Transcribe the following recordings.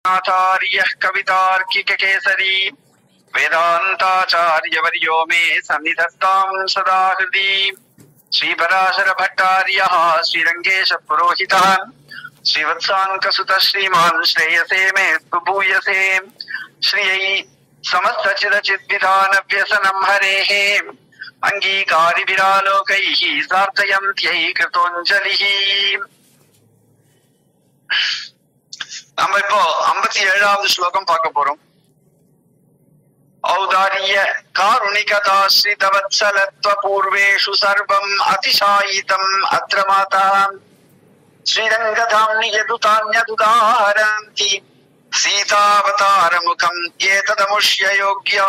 आचार्यः कवितार्किककेसरी वेदान्ताचार्यवर्यो मे सन्निधत्ताम् सदा हृदि श्रीपराशरभट्टार्यः श्रीरङ्गेशपुरोहितः श्रीवत्साङ्कसुतः श्रीमान् श्रेयसे मे भूयसे श्रियै समस्तचिदचिद्विधानव्यसनम् हरेः अङ्गीकारिभिरालोकैः सार्थयन्त्यै कृतोञ्जलिः நம்ம இப்போ ஐம்பத்தி ஏழாவது ஸ்லோகம் பார்க்க போறோம் ஔதாரிய காருணிகதாஸ்ரிதவத்சலத்வ பூர்வேஷு சர்வம் அதிசாயிதம் அத்ர மாதா ஸ்ரீரங்கதாம்னி யதுதான்யதுதாரந்தி சீதாவதாரமுகம் ஏததமுஷ்ய யோக்யா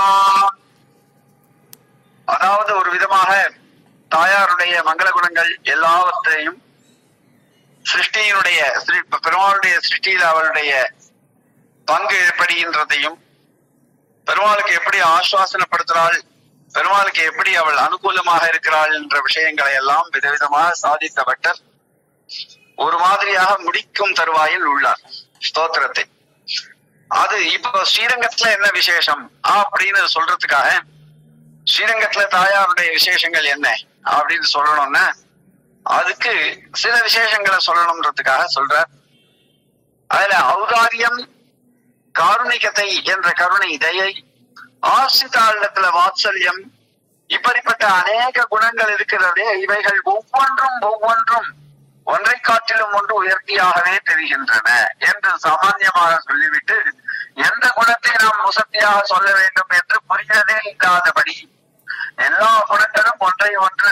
அதாவது ஒரு விதமாக தாயாருடைய மங்கள குணங்கள் எல்லாவற்றையும் சிருஷ்டியினுடைய சிரு- பெருமாளுடைய சிருஷ்டியில் அவளுடைய பங்கு ஏற்படுகின்றதையும் பெருமாளுக்கு எப்படி ஆசுவாசனப்படுத்துறாள் பெருமாளுக்கு எப்படி அவள் அனுகூலமாக இருக்கிறாள் என்ற விஷயங்களை எல்லாம் விதவிதமாக சாதித்த பட்டர் ஒரு மாதிரியாக முடிக்கும் தருவாயில் உள்ளார் ஸ்தோத்திரத்தை அது இப்போ ஸ்ரீரங்கத்துல என்ன விசேஷம் அப்படின்னு சொல்றதுக்காக ஸ்ரீரங்கத்துல தாயாருடைய விசேஷங்கள் என்ன அப்படின்னு சொல்லணும்னா அதுக்கு சில விசேஷங்களை சொல்லணும்ன்றதுக்காக சொல்றார் அதுல ஔதாரியம் காருணிகத்தை என்ற கருணை தயை ஆசிதாளத்துல வாத்சல்யம் இப்படிப்பட்ட அநேக குணங்கள் இருக்கிறதே இவைகள் ஒவ்வொன்றும் ஒவ்வொன்றும் ஒன்றை காட்டிலும் ஒன்று உயர்த்தியாகவே தெரிகின்றன என்று சாமான்யமாக சொல்லிவிட்டு எந்த குணத்தை நாம் முசத்தியாக சொல்ல வேண்டும் என்று புரியவே இல்லாதபடி எல்லா குணங்களும் ஒன்றை ஒன்று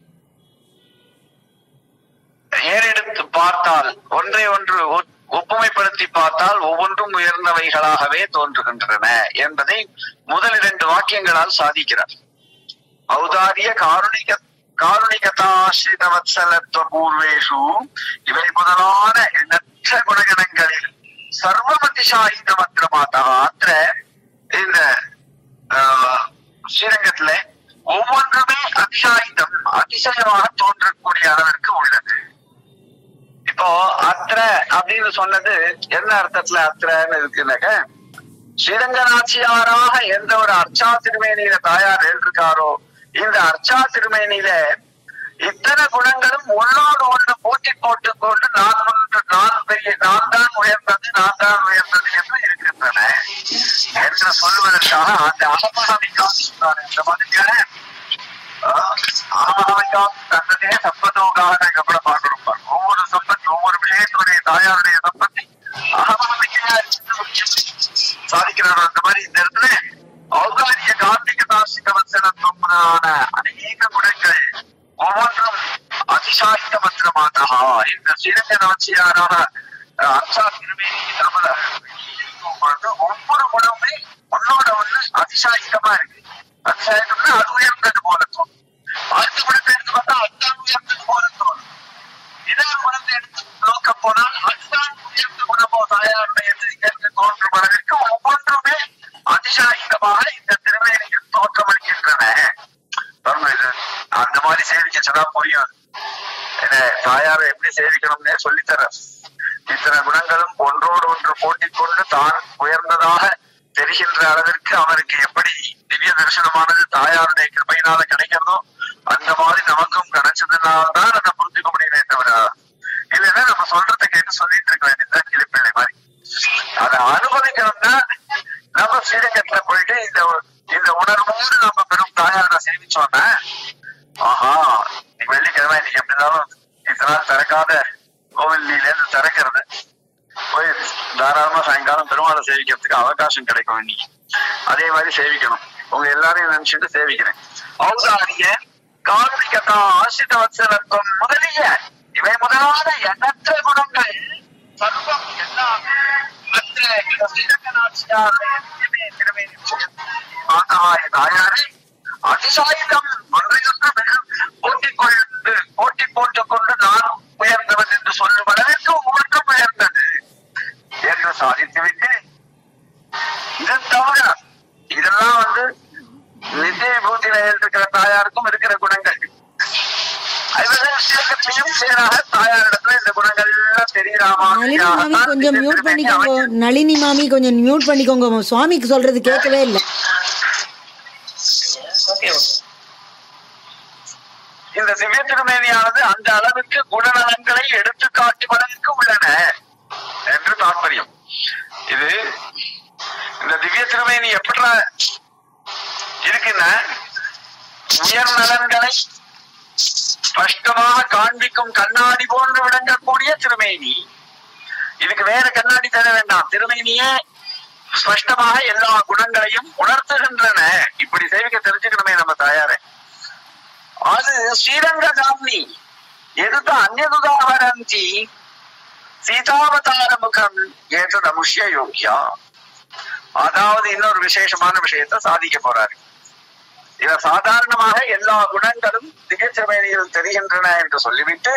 ஏறெடுத்து பார்த்தால் ஒன்றை ஒன்று ஒ- ஒப்புமைப்படுத்தி பார்த்தால் ஒவ்வொன்றும் உயர்ந்தவைகளாகவே தோன்றுகின்றன என்பதை முதல் இரண்டு வாக்கியங்களால் சாதிக்கிறார் ஔதாரிய காருணிக காருணிகதாசிரித வத்சலத்துவ பூர்வேஷு இவை முதலான எண்ணற்ற குணகணங்களில் சர்வமதிசாயித மந்திர மாதா அத்த இந்த ஆஹ், ஸ்ரீரங்கத்துல ஒவ்வொன்றுமே அதிசாயிதம் அதிசயமாக தோன்றக்கூடிய அளவிற்கு உள்ளது இப்போ அத்திர அப்படின்னு சொன்னது என்ன அர்த்தத்துல அத்திரன்னு இருக்குன்னாக்க ஸ்ரீரங்கநாச்சியாராக எந்த ஒரு அர்ச்சா திருமேனியில தாயார் எழுதிருக்காரோ இந்த அர்ச்சா திருமேனியில இத்தனை குணங்களும் ஒன்னோடு ஒன்று போட்டி போட்டுக் கொண்டு நான் ஒன்று நான் பெரிய நான் தான் உயர்ந்தது நான் தான் உயர்ந்தது என்று இருக்கின்றன என்று சொல்வதற்காக அந்த அகமகாமி காமிச்சார் இந்த மாதிரியான ஆகாயம் தன்னதே சம்பந்தோகாக கூட பார்க்கிறோம் பாருங்க. ஒவ்வொரு சம்பத் ஒவ்வொரு விஷயத்துடைய தாயாருடைய சம்பத்தி அகமகாமிக்கையா சாதிக்கிறார் அந்த மாதிரி இந்த இடத்துல ஔகாரிய கார்த்திக தாசிக வசனத்துவமான அநேக குணங்கள் ஒவ்வொன்றும் அதிசாயித்த மந்திரமாதா இந்த ஸ்ரீரங்க நாச்சியாராக அர்ச்சா திருமேனி நமத பொழுது ஒவ்வொரு குணமுமே ஒன்னோட ஒண்ணு அதிசாயித்தமா இருக்கு அதிசாயித்தம்னா அது உயர்ந்தது போல தோணும் அடுத்த குணத்தை எடுத்து பார்த்தா அதுதான் உயர்ந்தது போல தோணும் இதே குணத்தை எடுத்து நோக்க போனால் அதுதான் உயர்ந்த குணமோ தாயாருடையது என்று தோன்றும் அளவிற்கு ஒவ்வொன்றுமே அதிசாயிதமாக இந்த திருவேணியில் தோற்றமளிக்கின்றன பாருங்க இது அந்த மாதிரி சேவிக்கச்சதா புரியும் என்ன தாயாரை எப்படி சேவிக்கணும்னே சொல்லித்தர இத்தனை குணங்களும் ஒன்றோடு ஒன்று போட்டி கொண்டு தான் உயர்ந்ததாக தெரிகின்ற அளவிற்கு அவருக்கு எப்படி திவ்ய தரிசனமானது தாயாருடைய கிருபையினால கிடைக்கிறதோ அந்த மாதிரி நமக்கும் கிடைச்சதுனால்தான் அதை புரிஞ்சுக்க முடியுமே தவிர இல்லைன்னா நம்ம சொல்றதை கேட்டு சொல்லிட்டு இருக்க வேண்டியதுதான் கிளிப்பிள்ளை மாதிரி அதை அனுபவிக்கணும்னா நம்ம ஸ்ரீரங்கத்துல போயிட்டு இந்த இந்த உணர்வோடு நம்ம பெரும் தாயாரை சேவிச்சோன்னா ஆஹா இன்னைக்கு வெள்ளிக்கிழமை இன்னைக்கு எப்படி இருந்தாலும் இத்தனை நாள் திறக்காத கோவில்ல இருந்து திறக்கிறது போய் தாராளமா சாயங்காலம் பெருமாளை சேவிக்கிறதுக்கு அவகாசம் கிடைக்கும் இன்னைக்கு அதே மாதிரி சேவிக்கணும் உங்க எல்லாரையும் நினைச்சிட்டு சேவிக்கிறேன் ஔதாரிய கார்மிகதா ஆசிரித வத்சலத்துவம் முதலிய இவை முதலான எண்ணற்ற குணங்கள் சர்வம் எல்லாமே மற்ற ஸ்ரீரங்கநாச்சியாருடைய திவ்ய திருமேனி மாதாவாய தாயாரை அதிசாயுதம் ஒன்றையொன்று மிக போட்டி கொண்டு போட்டி போட்டுக் கொண்டு நான் உயர்ந்தவன் என்று சொல்லும் அளவிற்கு ஒவ்வொன்றும் உயர்ந்தது என்று சாதித்துவிட்டு இது தவிர இதெல்லாம் வந்து நித்திய பூத்தியில இருக்கிற தாயாருக்கும் இருக்கிற குணங்கள் அதுவரை ஸ்ரீரங்கத்திலையும் சேராக தாயாரிடத்துல இந்த குணங்கள் எல்லாம் தெரிகிற நளினி மாமி கொஞ்சம் மியூட் பண்ணிக்கோங்க நளினி மாமி கொஞ்சம் மியூட் பண்ணிக்கோங்க சுவாமிக்கு சொல்றது கேட்கவே இல்லை ஓகே ஓகே இந்த திவ்ய திருமேனியானது அந்த அளவுக்கு குணநலன்களை எடுத்து காட்டுவதற்கு உள்ளன என்று தாற்பயம் இது இந்த திவ்ய திருமேனி எப்படி இருக்குன்னா உயர் நலன்களை ஸ்பஷ்டமாக காண்பிக்கும் கண்ணாடி போன்று விளங்கக்கூடிய திருமேனி இதுக்கு வேற கண்ணாடி தர வேண்டாம் திருமேனியே ஸ்பஷ்டமாக எல்லா குணங்களையும் உணர்த்துகின்றன இப்படி சேவிக்க தெரிஞ்சுக்கணுமே நம்ம தாயாரே அது ஸ்ரீரங்ககாம்னி எதுத அந்நதுதாகரந்தி சீதாவதார முகம் ஏற்ற முஷ்ய யோக்கியா அதாவது இன்னொரு விசேஷமான விஷயத்தை சாதிக்க போறாரு இவர் சாதாரணமாக எல்லா குணங்களும் திகழ்ச்சிமையில் தெரிகின்றன என்று சொல்லிவிட்டு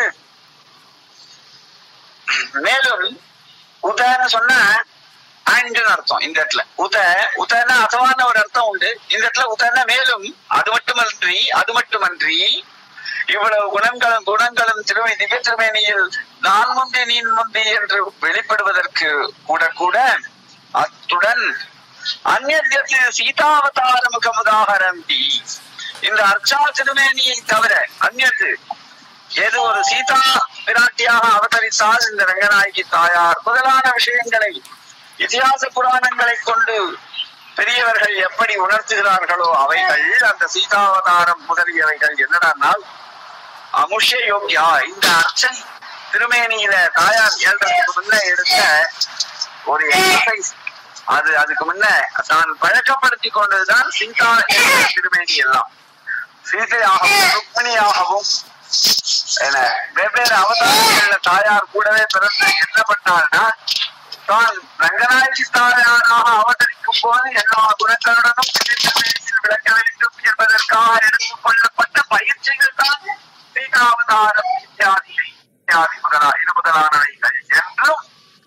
மேலும் உதன்னு சொன்ன அண்டுன்னு அர்த்தம் இந்த இடத்துல உத உதன்னா அசவான ஒரு அர்த்தம் உண்டு இந்த இடத்துல உதன்னா மேலும் அது மட்டுமன்றி அது மட்டுமன்றி இவ்வளவு குணங்களும் குணங்களும் திருமை திவ்ய திருமேனியில் நான் முந்தி நீன் முந்தி என்று வெளிப்படுவதற்கு கூட கூட அத்துடன் அந்நியத்திய சீதாவதார முகமுதாகரந்தி இந்த அர்ச்சா திருமேனியை தவிர அந்நியத்து ஏதோ ஒரு சீதா பிராட்டியாக அவதரித்தால் இந்த ரங்கநாயகி தாயார் முதலான விஷயங்களை இதிகாச புராணங்களை கொண்டு பெரியவர்கள் எப்படி உணர்த்துகிறார்களோ அவைகள் அந்த சீதாவதாரம் முதலியவைகள் என்னடானால் அமுஷ யோக்கியா இந்த அர்ச்சனை திருமேனியில தாயார் ஏழ்றதுக்கு முன்ன எடுத்த ஒரு எக்ஸசைஸ் அது அதுக்கு முன்ன தான் பழக்கப்படுத்தி கொண்டதுதான் சீதா என்ற திருமேனி எல்லாம் சீதையாகவும் ருக்மிணியாகவும் என வெவ்வேறு அவதாரங்கள்ல தாயார் கூடவே பிறந்து என்ன பண்ணாருன்னா தான் ரங்கநாயகி தாயாராக அவதரிக்கும் போது எல்லா குணங்களுடனும் திருமேனியில் விளக்க வேண்டும் என்பதற்காக எடுத்துக் கொள்ளப்பட்ட பயிற்சிகள் தான் சீதாவதாரம் இத்தியாதி இத்தியாதி முதலா இது முதலானவைகள் என்றும்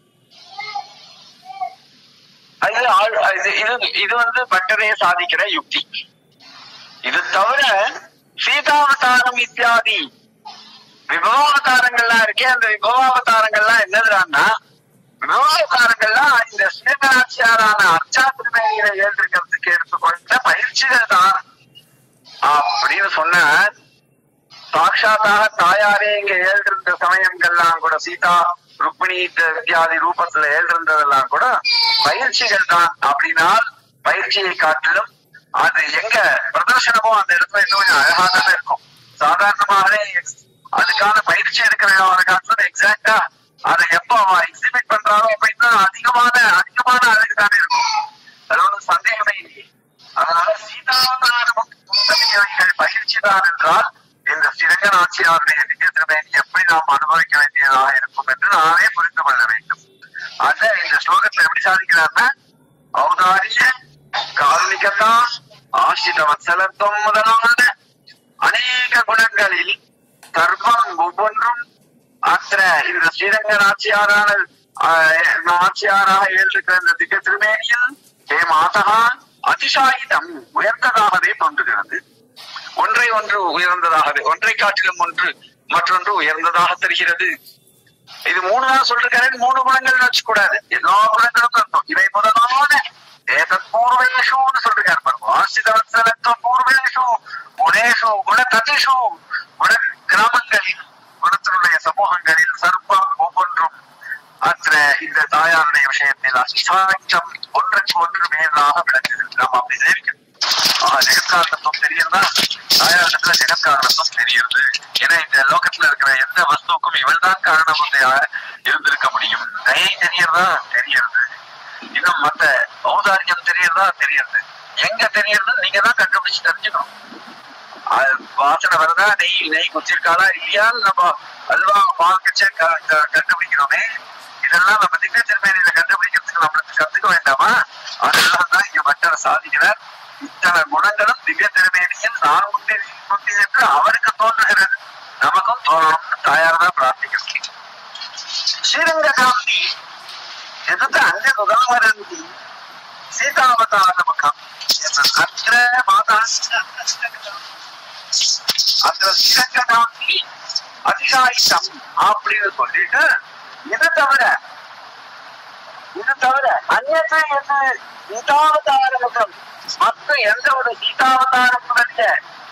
அது ஆள்- இது இது- இது வந்து பட்டரைய சாதிக்கிற யுக்தி இது தவிர சீதாவதாரம் இத்தியாதி விபவாவதாரங்கள்லாம் இருக்கே அந்த விபவாவதாரங்கள்லாம் என்னதுடான்னா விபவாவதாரங்கள்லாம் இந்த சிவகாட்சியாரான அர்ச்சா திருமேனியில ஏற்றிருக்கிறதுக்கு எடுத்துக்கொண்ட பயிற்சிகள் தான் அப்படின்னு சொன்ன சாட்சாத்தாக தாயாரே இங்க ஏழ்கின்ற சமயங்கள்லாம் கூட சீதா ருக்மிணி இத்தியாதி ரூபத்துல ஏழ்கின்றதெல்லாம் கூட பயிற்சிகள் தான் அப்படின்னால் பயிற்சியை காட்டிலும் அது எங்க பிரதர்சனமோ அந்த இடத்துல இன்னும் கொஞ்சம் அழகா தானே இருக்கும் சாதாரணமாகவே அதுக்கான பயிற்சி எடுக்கிறவங்க காட்டிலும் எக்ஸாக்டா அதை எப்போ எக்ஸிபிட் பண்றாரோ அப்படின்னா அதிகமான அதிகமான அழகு தானே இருக்கும் அது ஒன்றும் சந்தேகமே இல்லை அதனால சீதாவதாரம் முதலியவைகள் பயிற்சி தான் என்றால் இந்த சிறங்கநாச்சியாருடைய திவ்ய திருமேனி எப்படி நாம் அனுபவிக்க வேண்டியதாக இருக்கும் என்று நானே புரிந்து கொள்ள வேண்டும் அத இந்த ஸ்லோகத்துல எப்படி சாதிக்கிறார்னா ஔதாரிய காருணிகதா ஆசிரித வத்சலத்துவம் முதலான அநேக குணங்களில் கர்ப்பம் ஒவ்வொன்றும் அத்த இந்த ஸ்ரீரங்க நாச்சியாரான ஆஹ், நாச்சியாராக ஏற்றிருக்கிற இந்த திவ்ய திருமேனியில் ஹே மாதகா அதிசாயிதம் உயர்ந்ததாகவே தோன்றுகிறது ஒன்றை ஒன்று உயர்ந்ததாகவே ஒன்றை காட்டிலும் ஒன்று மற்றொன்று உயர்ந்ததாக தெரிகிறது இது மூணு தான் சொல்லிருக்காரு மூணு குணங்கள் வச்சுக்கூடாது எல்லா குணங்களும் இருக்கும் இவை முதலான ஏதத் பூர்வேஷுன்னு சொல்லிருக்காரு பாருங்க ஆசிதவத்சலத்துவ பூர்வேஷு குணேஷு குண ததிஷு குண கிராமங்களில் குணத்தினுடைய சமூகங்களில் சர்ப்பம் ஒவ்வொன்றும் அத்த இந்த தாயாருடைய விஷயத்தில் அசாட்சம் ஒன்றுக்கு ஒன்று மேலாக விளங்குகிறது நாம் அப்படி நினைக்கணும் ஆஹ் ஜெகத்காரணத்துவம் தெரியுதா தாயாரிடத்துல ஜெகத்காரணத்துவம் தெரியுது ஏன்னா இந்த லோகத்துல இருக்கிற எந்த வஸ்துவுக்கும் இவள் தான் காரணமாக இருந்திருக்க முடியும் தயை தெரியறதா தெரியறது இன்னும் மத்த ஔதாரியம் தெரியறதா தெரியறது எங்க தெரியறது நீங்க தான் கண்டுபிடிச்சு தெரிஞ்சுக்கணும் அது வாசனை வருதா நெய் நெய் குச்சிருக்காளா இல்லையான்னு நம்ம அல்வா வாங்கிச்சே க- க- கண்டுபிடிக்கிறோமே இதெல்லாம் நம்ம திவ்ய திருமேனியில கண்டுபிடிக்கிறதுக்கு நம்மளுக்கு கத்துக்க வேண்டாமா அதெல்லாம் தான் இங்க மக்கள் சாதிக்கிறார் இத்தனை குணங்களும் திவ்ய திருமேனியில் நான் முந்தி நீ முந்தி என்று அவருக்கு தோன்றுகிறது நமக்கும் தோணணும்னு தாயார் தான் பிரார்த்திக்கிறோம் ஸ்ரீரங்க காந்தி எதிர்த்து அங்க உதாவரந்தி சீதாவதார முகம் அத்திர மாதா அந்த ஸ்ரீரங்க காந்தி அதிகாரித்தம் அப்படின்னு சொல்லிட்டு இது தவிர இது தவிர அந்நற்ற என்று சீதாவதார முகம் மற்ற எந்த ஒரு சீதாவதாரத்துடைய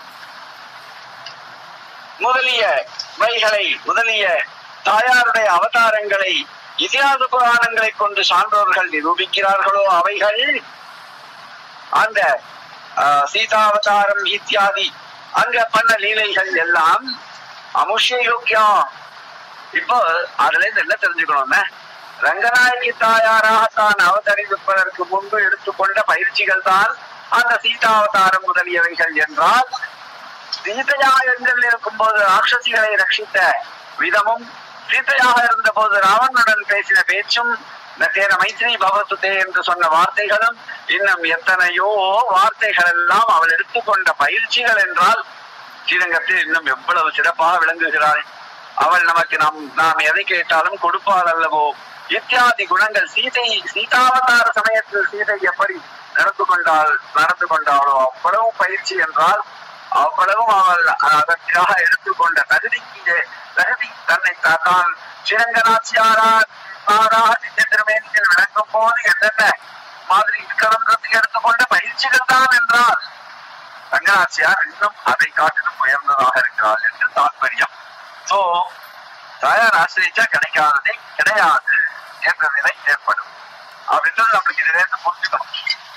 முதலிய வைகளை முதலிய தாயாருடைய அவதாரங்களை இதிகாச புராணங்களை கொண்டு சான்றோர்கள் நிரூபிக்கிறார்களோ அவைகள் அந்த ஆஹ், சீதாவதாரம் இத்தியாதி அங்க பண்ண லீலைகள் எல்லாம் அமுஷ்யோக்கியம் இப்போ அதுல இருந்து என்ன தெரிஞ்சுக்கணும்னா ரங்கநாயகி தாயாராக தான் அவதரிப்பதற்கு முன்பு எடுத்துக்கொண்ட பயிற்சிகள் தான் அந்த சீதாவதாரம் முதலியவைகள் என்றால் சீதையா எங்கள் இருக்கும்போது ராட்சசிகளை ரட்சித்த விதமும் சீதையாக இருந்த போது ராவணனுடன் பேசின பேச்சும் நத்தேன மைத்ரி பகவத்துதே என்று சொன்ன வார்த்தைகளும் இன்னும் எத்தனையோ வார்த்தைகள் எல்லாம் அவள் எடுத்துக்கொண்ட பயிற்சிகள் என்றால் ஸ்ரீரங்கத்தில் இன்னும் எவ்வளவு சிறப்பாக விளங்குகிறாள் அவள் நமக்கு நாம் நாம் எதை கேட்டாலும் கொடுப்பாள் அல்லவோ இத்தியாதி குணங்கள் சீதை சீதாவதார சமயத்தில் சீதை எப்படி நடந்து கொண்டாள் நடந்து கொண்டாளோ அவ்வளவு பயிற்சி என்றால் அவ்வளவும் அவள் அதற்காக எடுத்துக்கொண்ட தகுதிக்கு தகுதி தன்னை தா- தான் ஸ்ரீரங்கநாச்சியாரா திருமேனியில் விளங்கும் போது என்னென்ன மாதிரி இருக்கணுன்றதுக்கு எடுத்துக்கொண்ட பயிற்சிகள் தான் என்றால் ரங்கநாச்சியார் இன்னும் அதை காட்டிலும் உயர்ந்ததாக இருக்கிறாள் என்று தாற்பயம் சோ தாயார் ஆசிரியச்சா கிடைக்காததே கிடையாது என்ற நிலை ஏற்படும் அப்படின்றது நம்மளுக்கு இதுல இருந்து புரிஞ்சுக்கணும்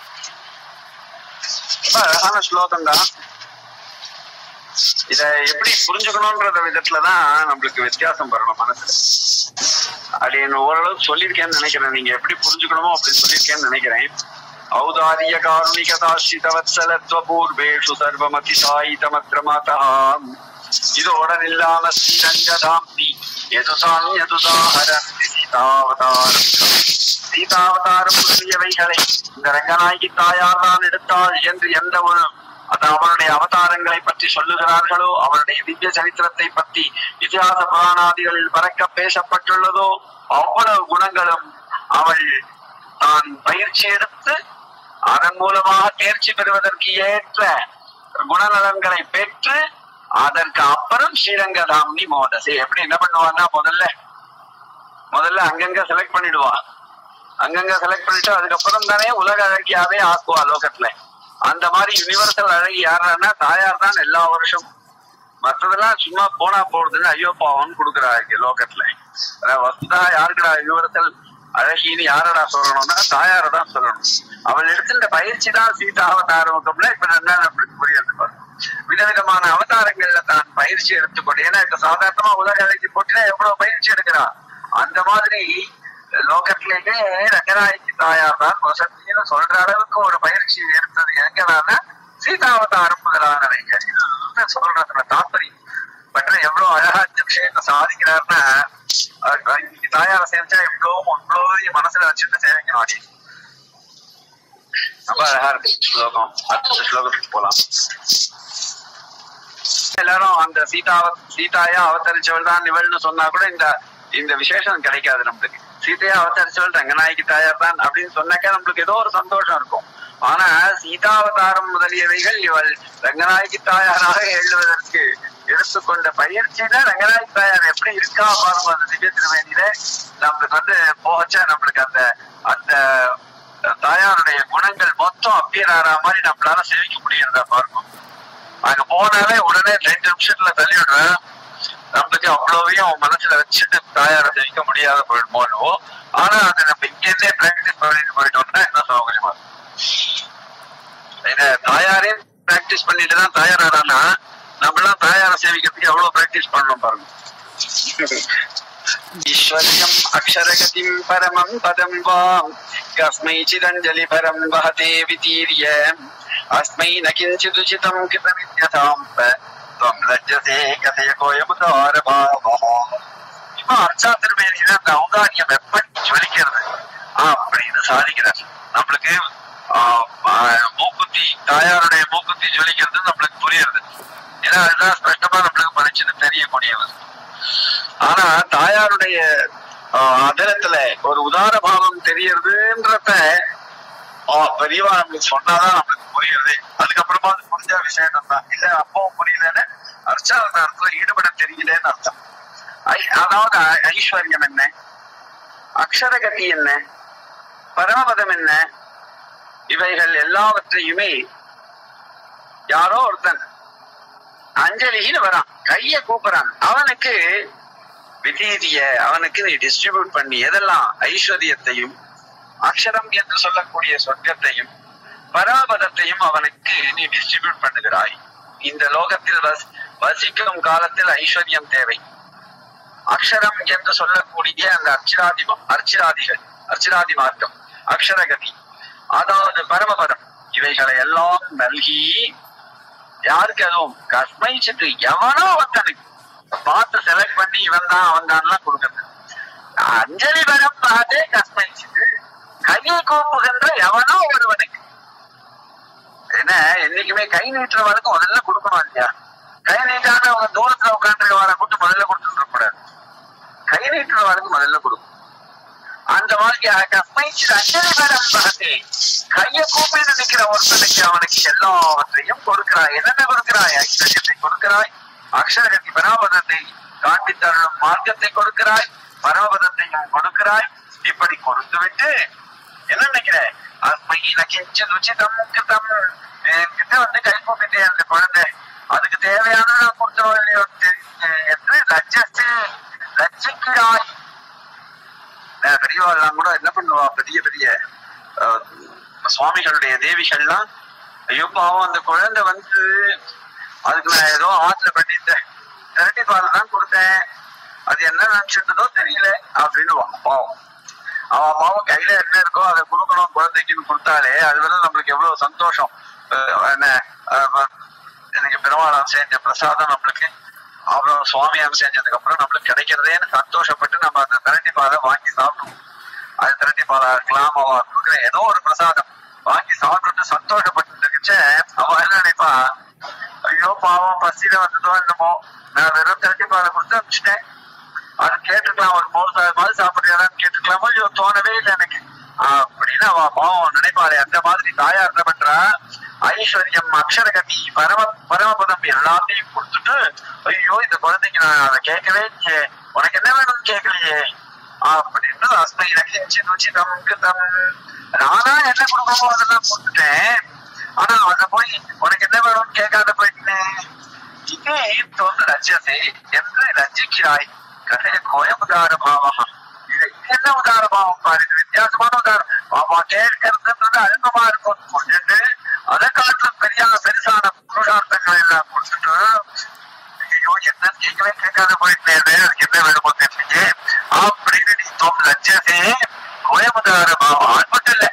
ரொம்ப அழகான ஸ்லோகம் தான் இத எப்படி புரிஞ்சுக்கணும்ன்ற விதத்துலதான் நம்மளுக்கு வித்தியாசம் வரணும் மனசுல அப்படின்னு ஓரளவு சொல்லியிருக்கேன்னு நினைக்கிறேன் நீங்க எப்படி புரிஞ்சுக்கணுமோ அப்படி சொல்லியிருக்கேன்னு நினைக்கிறேன் ஔதாரிய காருணிகதாசிதவத்சலத்வ பூர்வேஷு சர்வமதி சாயிதமத்ர மாதா இதோட இல்லாம ஸ்ரீரங்கதாம்பி எதுதான் எதுதாஹரந்தி சீதாவதாரம் சீதாவதாரம் முதலியவைகளை இந்த ரங்கநாயகி தாயார் தான் எடுத்தாள் என்று எந்த ஒரு அது அவருடைய அவதாரங்களை பற்றி சொல்லுகிறார்களோ அவருடைய திவ்ய சரித்திரத்தை பற்றி இதிகாச புராணாதிகளில் பறக்க பேசப்பட்டுள்ளதோ அவ்வளவு குணங்களும் அவள் தான் பயிற்சி எடுத்து அதன் மூலமாக தேர்ச்சி பெறுவதற்கு ஏற்ற குணநலன்களை பெற்று அதற்கு அப்புறம் ஸ்ரீரங்கதாம்னி மோதசி எப்படி என்ன பண்ணுவான்னா முதல்ல முதல்ல அங்கங்க செலக்ட் பண்ணிடுவா அங்கங்க செலக்ட் பண்ணிட்டு அதுக்கப்புறம் தானே உலக அழகியாவே ஆக்குவா லோகத்துல அந்த மாதிரி யுனிவர்சல் அழகி யாருன்னா தாயார் தான் எல்லா வருஷமும் மற்றதெல்லாம் சும்மா போனா போடுதுன்னு ஐயோ பாவம்னு கொடுக்குறா இங்க லோகத்துல அஹ் வஸ்துதா யாருக்குடா யுனிவர்சல் அழகின்னு யாரடா சொல்லணும்னா தாயார தான் சொல்லணும் அவள் எடுத்துட்ட பயிற்சி தான் சீதா அவதாரமுகம்ல இப்ப என்ன நம்மளுக்கு புரியுது பாரு விதவிதமான அவதாரங்கள்ல தான் பயிற்சி எடுத்துக்கொண்டு ஏன்னா இப்ப சாதாரணமா உலக அழகி போட்டினா எவ்வளவு பயிற்சி எடுக்கிறா அந்த மாதிரி லோகத்திலேயே ரங்கநாயகி தாயார் தான் வசத்தின்னு சொல்ற அளவுக்கு ஒரு பயிற்சி எடுத்தது எங்கனால சீதாவதாரம் முதலானவைகள் இதுதான் சொல்றதுல தாற்பயம் பட் எவ்வளவு அழகா இந்த விஷயத்தை சாதிக்கிறாருன்னா அஹ் இன்னைக்கு தாயார சேமிச்சா இவ்வளவு இவ்வளவு மனசுல வச்சுட்டு சேமிக்கணும் அப்படி ரொம்ப அழகா இருக்கு ஸ்லோகம் அடுத்த ஸ்லோகத்துக்கு போலாம் எல்லாரும் அந்த சீதாவ சீதாயா அவதரிச்சவள் தான் இவள்னு சொன்னா கூட இந்த இந்த விசேஷம் கிடைக்காது நம்மளுக்கு சீதையா அவதரிச்சவள் ரங்கநாயகி தாயார் தான் அப்படின்னு சொன்னாக்கா நம்மளுக்கு ஏதோ ஒரு சந்தோஷம் இருக்கும் ஆனா சீதாவதாரம் முதலியவைகள் இவள் ரங்கநாயகி தாயாராக எழுதுவதற்கு எடுத்துக்கொண்ட பயிற்சியில ரங்கநாயகி தாயார் எப்படி இருக்கா பாருங்க அந்த திவ்ய திருவேணியில நம்மளுக்கு வந்து போச்சா நம்மளுக்கு அந்த அந்த தாயாருடைய குணங்கள் மொத்தம் அப்பியர் ஆற மாதிரி நம்மளால சேவிக்க முடியுறதா பாருங்க அங்க போனாலே உடனே ரெண்டு நிமிஷத்துல தள்ளி விடுறேன் நம்மளுக்கு அவ்வளவையும் மனசுல வச்சுட்டு தாயார ஜெயிக்க முடியாத போயிடுமோ ஆனா அதை நம்ம இங்க இருந்தே பிராக்டிஸ் பண்ணிட்டு போயிட்டோம்னா என்ன சௌகரியமா இருக்கும். இத தாயாரே பிராக்டிஸ் பண்ணிட்டு தான் தயாரானா நம்மளாம் தாயார சேவிக்கிறதுக்கு எவ்வளவு பிராக்டிஸ் பண்ணணும் பாருங்க ஈஸ்வரியம் அக்ஷரகதிம் பரமம் பதம் வாம் கஸ்மை சிதஞ்சலி பரம் வஹதே விதீரிய அஸ்மை ந கிஞ்சிதுச்சிதம் கிருதமித்யதாம் துவம் லஜ்ஜசே கதைய கோயமுதார பாவா இப்ப அர்ச்சா திருமேனியில அந்த ஔதாரியம் எப்படி ஜொலிக்கிறது அப்படின்னு சாதிக்கிறார் நம்மளுக்கு ஆஹ், ஆஹ், மூக்குத்தி தாயாருடைய மூக்குத்தி ஜொலிக்கிறது நம்மளுக்கு புரியுறது ஏன்னா அதுதான் ஸ்பஷ்டமா நம்மளுக்கு படிச்சுன்னு தெரியக்கூடியது ஆனா தாயாருடைய ஆஹ், அதரத்துல ஒரு உதார பாவம் தெரியறதுன்றத ஆஹ், பெரியவா நம்மளுக்கு சொன்னாதான் நம்மளுக்கு புரியுறது அதுக்கப்புறமா அது புரிஞ்ச விஷயம் தான் இல்ல அப்பவும் புரியலன்னு அர்ச்சாவதாரத்துல ஈடுபட தெரியலன்னு அர்த்தம் ஐ- அதாவது ஐ- ஐஸ்வர்யம் என்ன அக்ஷரகதி என்ன பரமபதம் என்ன இவைகள் எல்லாவற்றையுமே யாரோ ஒருத்தன் அஞ்சலின்னு வரான் கைய கூப்பிடுறான் அவனுக்கு விதீதிய அவனுக்கு நீ டிஸ்ட்ரிபியூட் பண்ணி எதெல்லாம் ஐஸ்வர்யத்தையும் அக்ஷரம் என்று சொல்லக்கூடிய சொர்க்கத்தையும் பராபதத்தையும் அவனுக்கு நீ டிஸ்ட்ரிபியூட் பண்ணுகிறாய் இந்த லோகத்தில் வஸ் வசிக்கும் காலத்தில் ஐஸ்வர்யம் தேவை அக்ஷரம் என்று சொல்லக்கூடிய அந்த அர்ச்சிராதி அர்ச்சிராதிகள் அர்ச்சிராதி மார்க்கம் அக்ஷரகதி அதாவது பரமபதம் இவைகளை எல்லாம் நல்கி யாருக்கு அதுவும் கஸ்மை சென்று எவனோ ஒருத்தனுக்கு பார்த்து செலக்ட் பண்ணி இவன் தான் அவன் தான் கொடுக்கறது அஞ்சலி வரம் பார்த்தே கஸ்மை சென்று கையை கூப்புகின்ற எவனோ ஒருவனுக்கு என்ன என்னைக்குமே கை நீட்டுறவனுக்கு முதல்ல கொடுக்கணும் இல்லையா கை நீட்டாம அவங்க தூரத்துல உட்காந்துருக்கவனை கூட்டு முதல்ல கொடுத்துட்டு கூடாது கை நீட்டுறவனுக்கு முதல்ல கொடுக்கும் அந்த மாதிரி கஸ்மை சென்று அஞ்சலி வரம் பார்த்தே கையை கூப்பிட்டு நிக்கிற ஒருத்தனுக்கு அவனுக்கு எல்லாவற்றையும் கொடுக்கிறாய் என்னென்ன கொடுக்கிறாய் ஐஸ்வர்யத்தை கொடுக்கிறாய் அக்ஷரகத்தி பராபதத்தை காட்டி தரும் மார்க்கத்தை கொடுக்கிறாய் பராபதத்தையும் கொடுக்கிறாய் இப்படி கொடுத்து விட்டு என்ன நினைக்கிற அஸ்மையில கெஞ்சு ருச்சிதம் கிருதம் என்கிட்ட வந்து கை கூப்பிட்டே அந்த குழந்தை அதுக்கு தேவையான கொடுத்துருவோம் இல்லையோ தெரி- என்று லட்சத்து லட்சிக்கிறாய் அஹ் பெரியவாள்லாம் கூட என்ன பண்ணுவா பெரிய பெரிய அஹ், சுவாமிகளுடைய தேவிகள்லாம் ஐயோ பாவம் அந்த குழந்தை வந்து அதுக்கு நான் ஏதோ ஆத்துல பண்ணிட்டேன் திரட்டி பால் தான் கொடுத்தேன் அது என்ன நினைச்சிருந்ததோ தெரியல அப்படின்னு பாவம் அவன் பாவம் கையில என்ன இருக்கோ அதை கொடுக்கணும் குழந்தைக்குன்னு கொடுத்தாலே அது வந்து நம்மளுக்கு எவ்வளவு சந்தோஷம் அஹ், என்ன அஹ், எனக்கு பெருமாள் செஞ்ச பிரசாதம் நம்மளுக்கு அப்புறம் சுவாமி செஞ்சதுக்கு அப்புறம் நம்மளுக்கு கிடைக்கிறதேன்னு சந்தோஷப்பட்டு நம்ம அந்த திரட்டி பாலை வாங்கி சாப்பிடுவோம் அது திரட்டி பாலா இருக்கலாம் அவ கொடுக்குற ஏதோ ஒரு பிரசாதம் வாங்கி சாப்பிட்டுட்டு சந்தோஷப்பட்டு இருந்துச்சு அவ என்ன நினைப்பா ஐயோ பாவம் பசியில வந்ததோ என்னமோ நான் வெறும் திரட்டி பாலை கொடுத்து அனுப்பிச்சிட்டேன் அது கேட்டுக்கலாம் ஒரு மூணு சார் மாதிரி சாப்பிடுறியான்னு கேட்டுக்கலாமோ ஐயோ தோணவே இல்லை எனக்கு அப்படின்னு அவ பாவம் நினைப்பாளே அந்த மாதிரி தாயார் என்ன பண்றா ஐஸ்வர்யம் அக்ஷரகதி பரம பரமபதம் எல்லாத்தையும் கொடுத்துட்டு ஐயோ இந்த குழந்தைக்கு நான் அதை கேட்கவே இல்லையே உனக்கு என்ன வேணும்னு கேட்கலையே அப்படின்னு அஸ்மை இலக்கியம் ருச்சிதம் கிருதம் நானா என்ன கொடுக்கணுமோ அதெல்லாம் கொடுத்துட்டேன் ஆனா அத போய் உனக்கு என்ன வேணும்னு கேட்காத போயிட்டேன் இதே தோன்று லட்சத்தை என்று லட்சிக்கிறாய் கதைய கோயமுதார பாவம் இது இது என்ன உதார பாவம் பாரு இது வித்தியாசமான உதாரணம் பாபா கேட்கறதுன்றது அல்பமா இருக்கும் கொஞ்சட்டு அதை காட்டிலும் பெரிய பெருசான புருஷார்த்தங்கள் எல்லாம் கொடுத்துட்டு ஐயோ என்ன கேட்கவே கேட்காத போயிட்டேன் அதுக்கு என்ன வேணுமோ தெரியலையே அப்படின்னு நீ தோம் லட்சத்தே கோயமுதார பாவம் அது மட்டும் இல்லை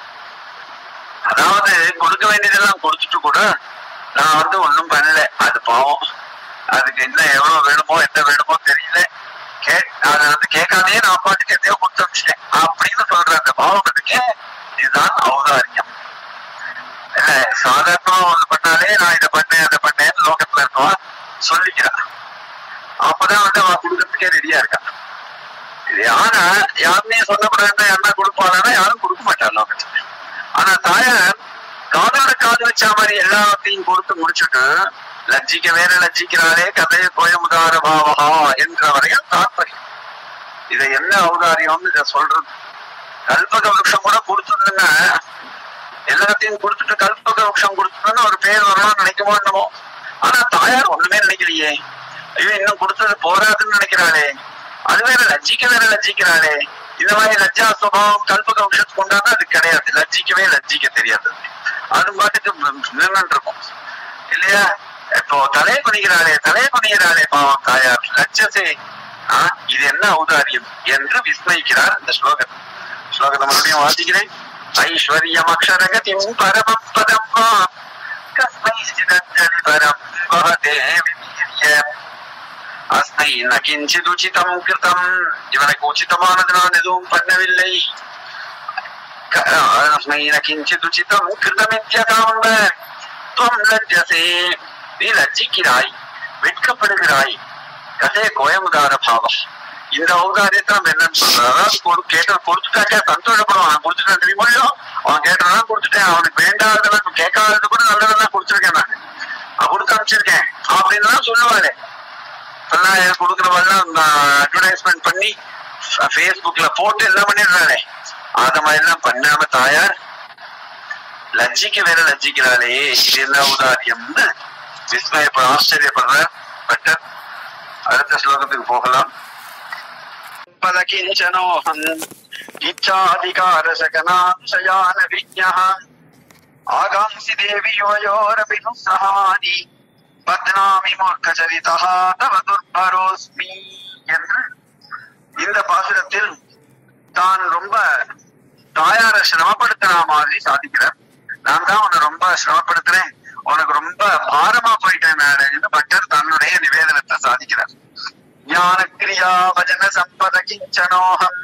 அதாவது கொடுக்க வேண்டியதெல்லாம் கொடுத்துட்டு கூட நான் வந்து ஒண்ணும் பண்ணல அது பாவம் அதுக்கு என்ன எவ்வளவு வேணுமோ என்ன வேணுமோ தெரியல கே அதை வந்து கேட்காதே நான் பாட்டுக்கு எதையோ கொடுத்து அனுப்பிச்சிட்டேன் அப்படின்னு சொல்ற அந்த பாவம் இருக்கே இதுதான் அவதாரியம் இல்ல சாதாரணமா ஒண்ணு பண்ணாலே நான் இதை பண்ணேன் அதை பண்ணேன் லோகத்துல இருக்கவா சொல்லிக்கிறான் அப்பதான் வந்து அவன் கொடுக்கறதுக்கே ரெடியா இருக்கான் இது ஆனா யாருமே சொல்லக்கூடாதுன்னா யாருன்னா கொடுப்பானா யாரும் கொடுக்க மாட்டான் லோகத்துல ஆனா தாயார் காதோட காது வச்ச மாதிரி எல்லாத்தையும் கொடுத்து முடிச்சுட்டு லட்சிக்க வேற லட்சிக்கிறாரே கதையை கோயமுதார பாவகா என்ற வரையில் தாற்பயம் இதை என்ன அவதாரியம்னு இதை சொல்றது கல்பக விருஷம் கூட கொடுத்ததுன்னா எல்லாத்தையும் கொடுத்துட்டு கல்பக விருஷம் கொடுத்ததுன்னு ஒரு பேர் வரணும்னு நினைக்கமோ என்னமோ ஆனா தாயார் ஒண்ணுமே நினைக்கலையே ஐயோ இன்னும் கொடுத்தது போராதுன்னு நினைக்கிறாளே அது வேற லட்சிக்க வேற லட்சிக்கிறாளே இந்த மாதிரி லட்சா சுபாவம் கல்பக விஷயத்துக்கு உண்டானா அது கிடையாது லட்சிக்கவே லட்சிக்க தெரியாது அது பாட்டுக்கு நின்று இருக்கும் இல்லையா இப்போ தலையை குனிகிறாளே தலையை குனிகிறாளே பாவம் தாயார் லட்சசே ஆ, இது என்ன ஔதாரியம் என்று விஸ்மயிக்கிறார் இந்த ஸ்லோகம் ஸ்லோகத்தை மறுபடியும் வாசிக்கிறேன் ஐஸ்வர்யம் அக்ஷரகதிம் பரமம் பதம் வா கஸ்மை சிதஞ்சலி பரம் பவதே விதீர்யம் அஸ்மை ந கிஞ்சித் உச்சிதம் கிருதம் இவனுக்கு உச்சிதமானது நான் எதுவும் பண்ணவில்லை க- அஸ்மை ந கிஞ்சித் உச்சிதம் கிருதமித்யதாம்ப துவம் லஜ்ஜசே நீ லஜ்ஜிக்கிறாய் வெட்கப்படுகிறாய் கதே கோயமுதார பாவம் இந்த ஔதாரியத்தை நம்ம என்னன்னு சொல்றோம் அதாவது கொடு கேட்ட கொடுத்துட்டாக்கா சந்தோஷப்படுவான் அவன் கொடுத்துட்டான் தெரியுமோ இல்லையோ? அவன் கேட்டதான் கொடுத்துட்டேன் அவனுக்கு வேண்டாததெல்லாம் கேட்காதது கூட நல்லதெல்லாம் கொடுத்துருக்கேன் நான் நான் கொடுத்து அனுப்பிச்சிருக்கேன் அப்படின்னு தான் சொல்லுவாரு எல்லாம் கொடுக்குறவெல்லாம் அட்வர்டைஸ்மெண்ட் பண்ணி ஃபேஸ்புக்ல போட்டு எல்லாம் பண்ணிடுறாளே அத மாதிரி எல்லாம் பண்ணாம தாயார் லஜ்ஜிக்கு வேற லஜ்ஜிக்கிறாளே இது என்ன உதாரியம்னு விஸ்மயப்பட ஆச்சரியப்படுற பட்டர் அடுத்த ஸ்லோகத்துக்கு போகலாம் பதகிஞ்சனோஹம் இச்சாதிகார சகனாம்சயான விஜ்ஞः ஆகாம்சி தேவி யோயோரபி சஹானி பத்னாமி மூர்க்கச்சரிதா தவ துர்பரோஸ்மி என்று இந்த பாசுரத்தில் தான் ரொம்ப தாயார சிரமப்படுத்துற மாதிரி சாதிக்கிறார் நான் தான் உன்னை ரொம்ப சிரமப்படுத்துறேன் உனக்கு ரொம்ப பாரமா போயிட்டேன் மேடன்னு பட்டர் தன்னுடைய நிவேதனத்தை சாதிக்கிறார் ஞான கிரியா வஜன சம்பத கிஞ்சனோகம்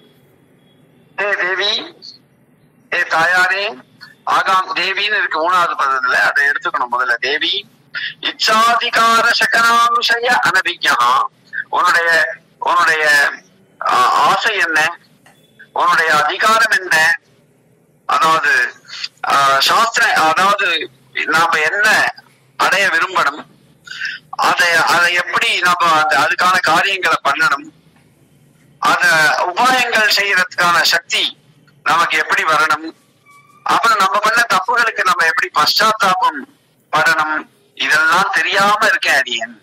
ஏ தேவி ஏ தாயாரே ஆகாம் தேவின்னு இருக்கு மூணாவது பதத்துல அதை எடுத்துக்கணும் முதல்ல தேவி இச்சாதிகார சகனாம்சய அனபிஜா உன்னுடைய உன்னுடைய ஆ, ஆசை என்ன உன்னுடைய அதிகாரம் என்ன அதாவது ஆ, சாஸ்திர அதாவது நாம என்ன அடைய விரும்பணும் அதை அதை எப்படி நம்ம அந்த அதுக்கான காரியங்களை பண்ணணும் அத உபாயங்கள் செய்யறதுக்கான சக்தி நமக்கு எப்படி வரணும் அப்புறம் நம்ம பண்ண தப்புகளுக்கு நம்ம எப்படி பశ్చాத்தாபம் படணும் இதெல்லாம் தெரியாம இருக்கேன் அடியன்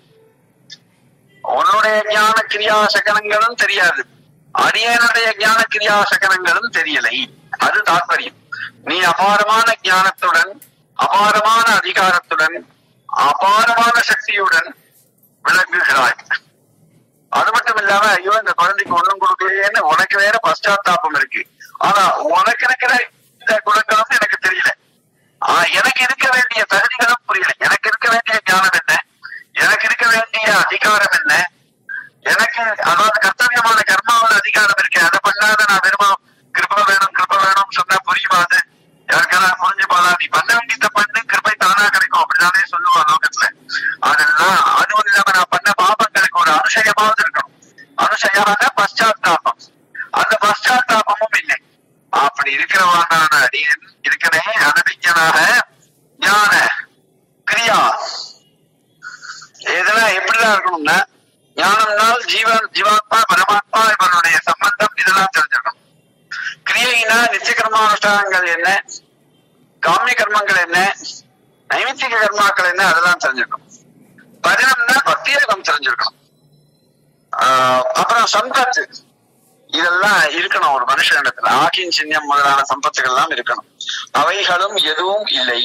உன்னுடைய ஞான கிரியா சகனங்களும் தெரியாது அடியனுடைய ஞான கிரியா சகனங்களும் தெரியலை அது தாற்பயம் நீ அபாரமான ஞானத்துடன் அபாரமான அதிகாரத்துடன் அபாரமான சக்தியுடன் விளங்குகிறாய் அது மட்டும் இல்லாம ஐயோ இந்த குழந்தைக்கு ஒண்ணும் கொடுக்கலையேன்னு உனக்கு வேற பశ్చాத்தாபம் இருக்கு ஆனா உனக்கு இருக்கிற இந்த குணங்களும் எனக்கு தெரியல ஆஹ் எனக்கு இருக்க வேண்டிய தகுதிகளும் புரியல எனக்கு இருக்க வேண்டிய ஞானம் என்ன எனக்கு இருக்க வேண்டிய அதிகாரம் என்ன எனக்கு அதாவது கர்த்தவியமான கர்மாவில் அதிகாரம் இருக்கு அதை பண்ணாத நான் வெறுமா கிருப வேணும் கிருப வேணும் சொன்னா புரியுமா அது யாருக்கெல்லாம் புரிஞ்சு போதா நீ பண்ண வேண்டியதை பண்ணு கிருபை தானா கிடைக்கும் அப்படிதானே சொல்லுவா லோகத்துல அதெல்லாம் அதுவும் இல்லாம நான் பண்ண பாபங்களுக்கு ஒரு அனுஷயமாவது இருக்கணும் அனுஷயமான பశ్చాத்தாபம் அந்த பశ్చాத்தாபமும் இல்லை அப்படி இருக்கிறவானான அடியன் இருக்கனே அனபிஞனாக ஞான கிரியா இதெல்லாம் எப்படிலாம் இருக்கணும்னா ஞானம்னால் ஜீவன் ஜீவாத்மா பரமாத்மா இவனுடைய சம்பந்தம் இதெல்லாம் தெரிஞ்சிடணும் கிரியைனா நித்திய கர்மானுஷ்டானங்கள் என்ன காமிய கர்மங்கள் என்ன நைமித்திக கர்மாக்கள் என்ன அதெல்லாம் தெரிஞ்சிடணும் பஜனம்னா பக்தியோகம் தெரிஞ்சிருக்கணும் ஆஹ் அப்புறம் சம்பத்து இதெல்லாம் இருக்கணும் ஒரு மனுஷனிடத்துல ஆக்கின் சின்னம் முதலான சம்பத்துகள் எல்லாம் இருக்கணும் அவைகளும் எதுவும் இல்லை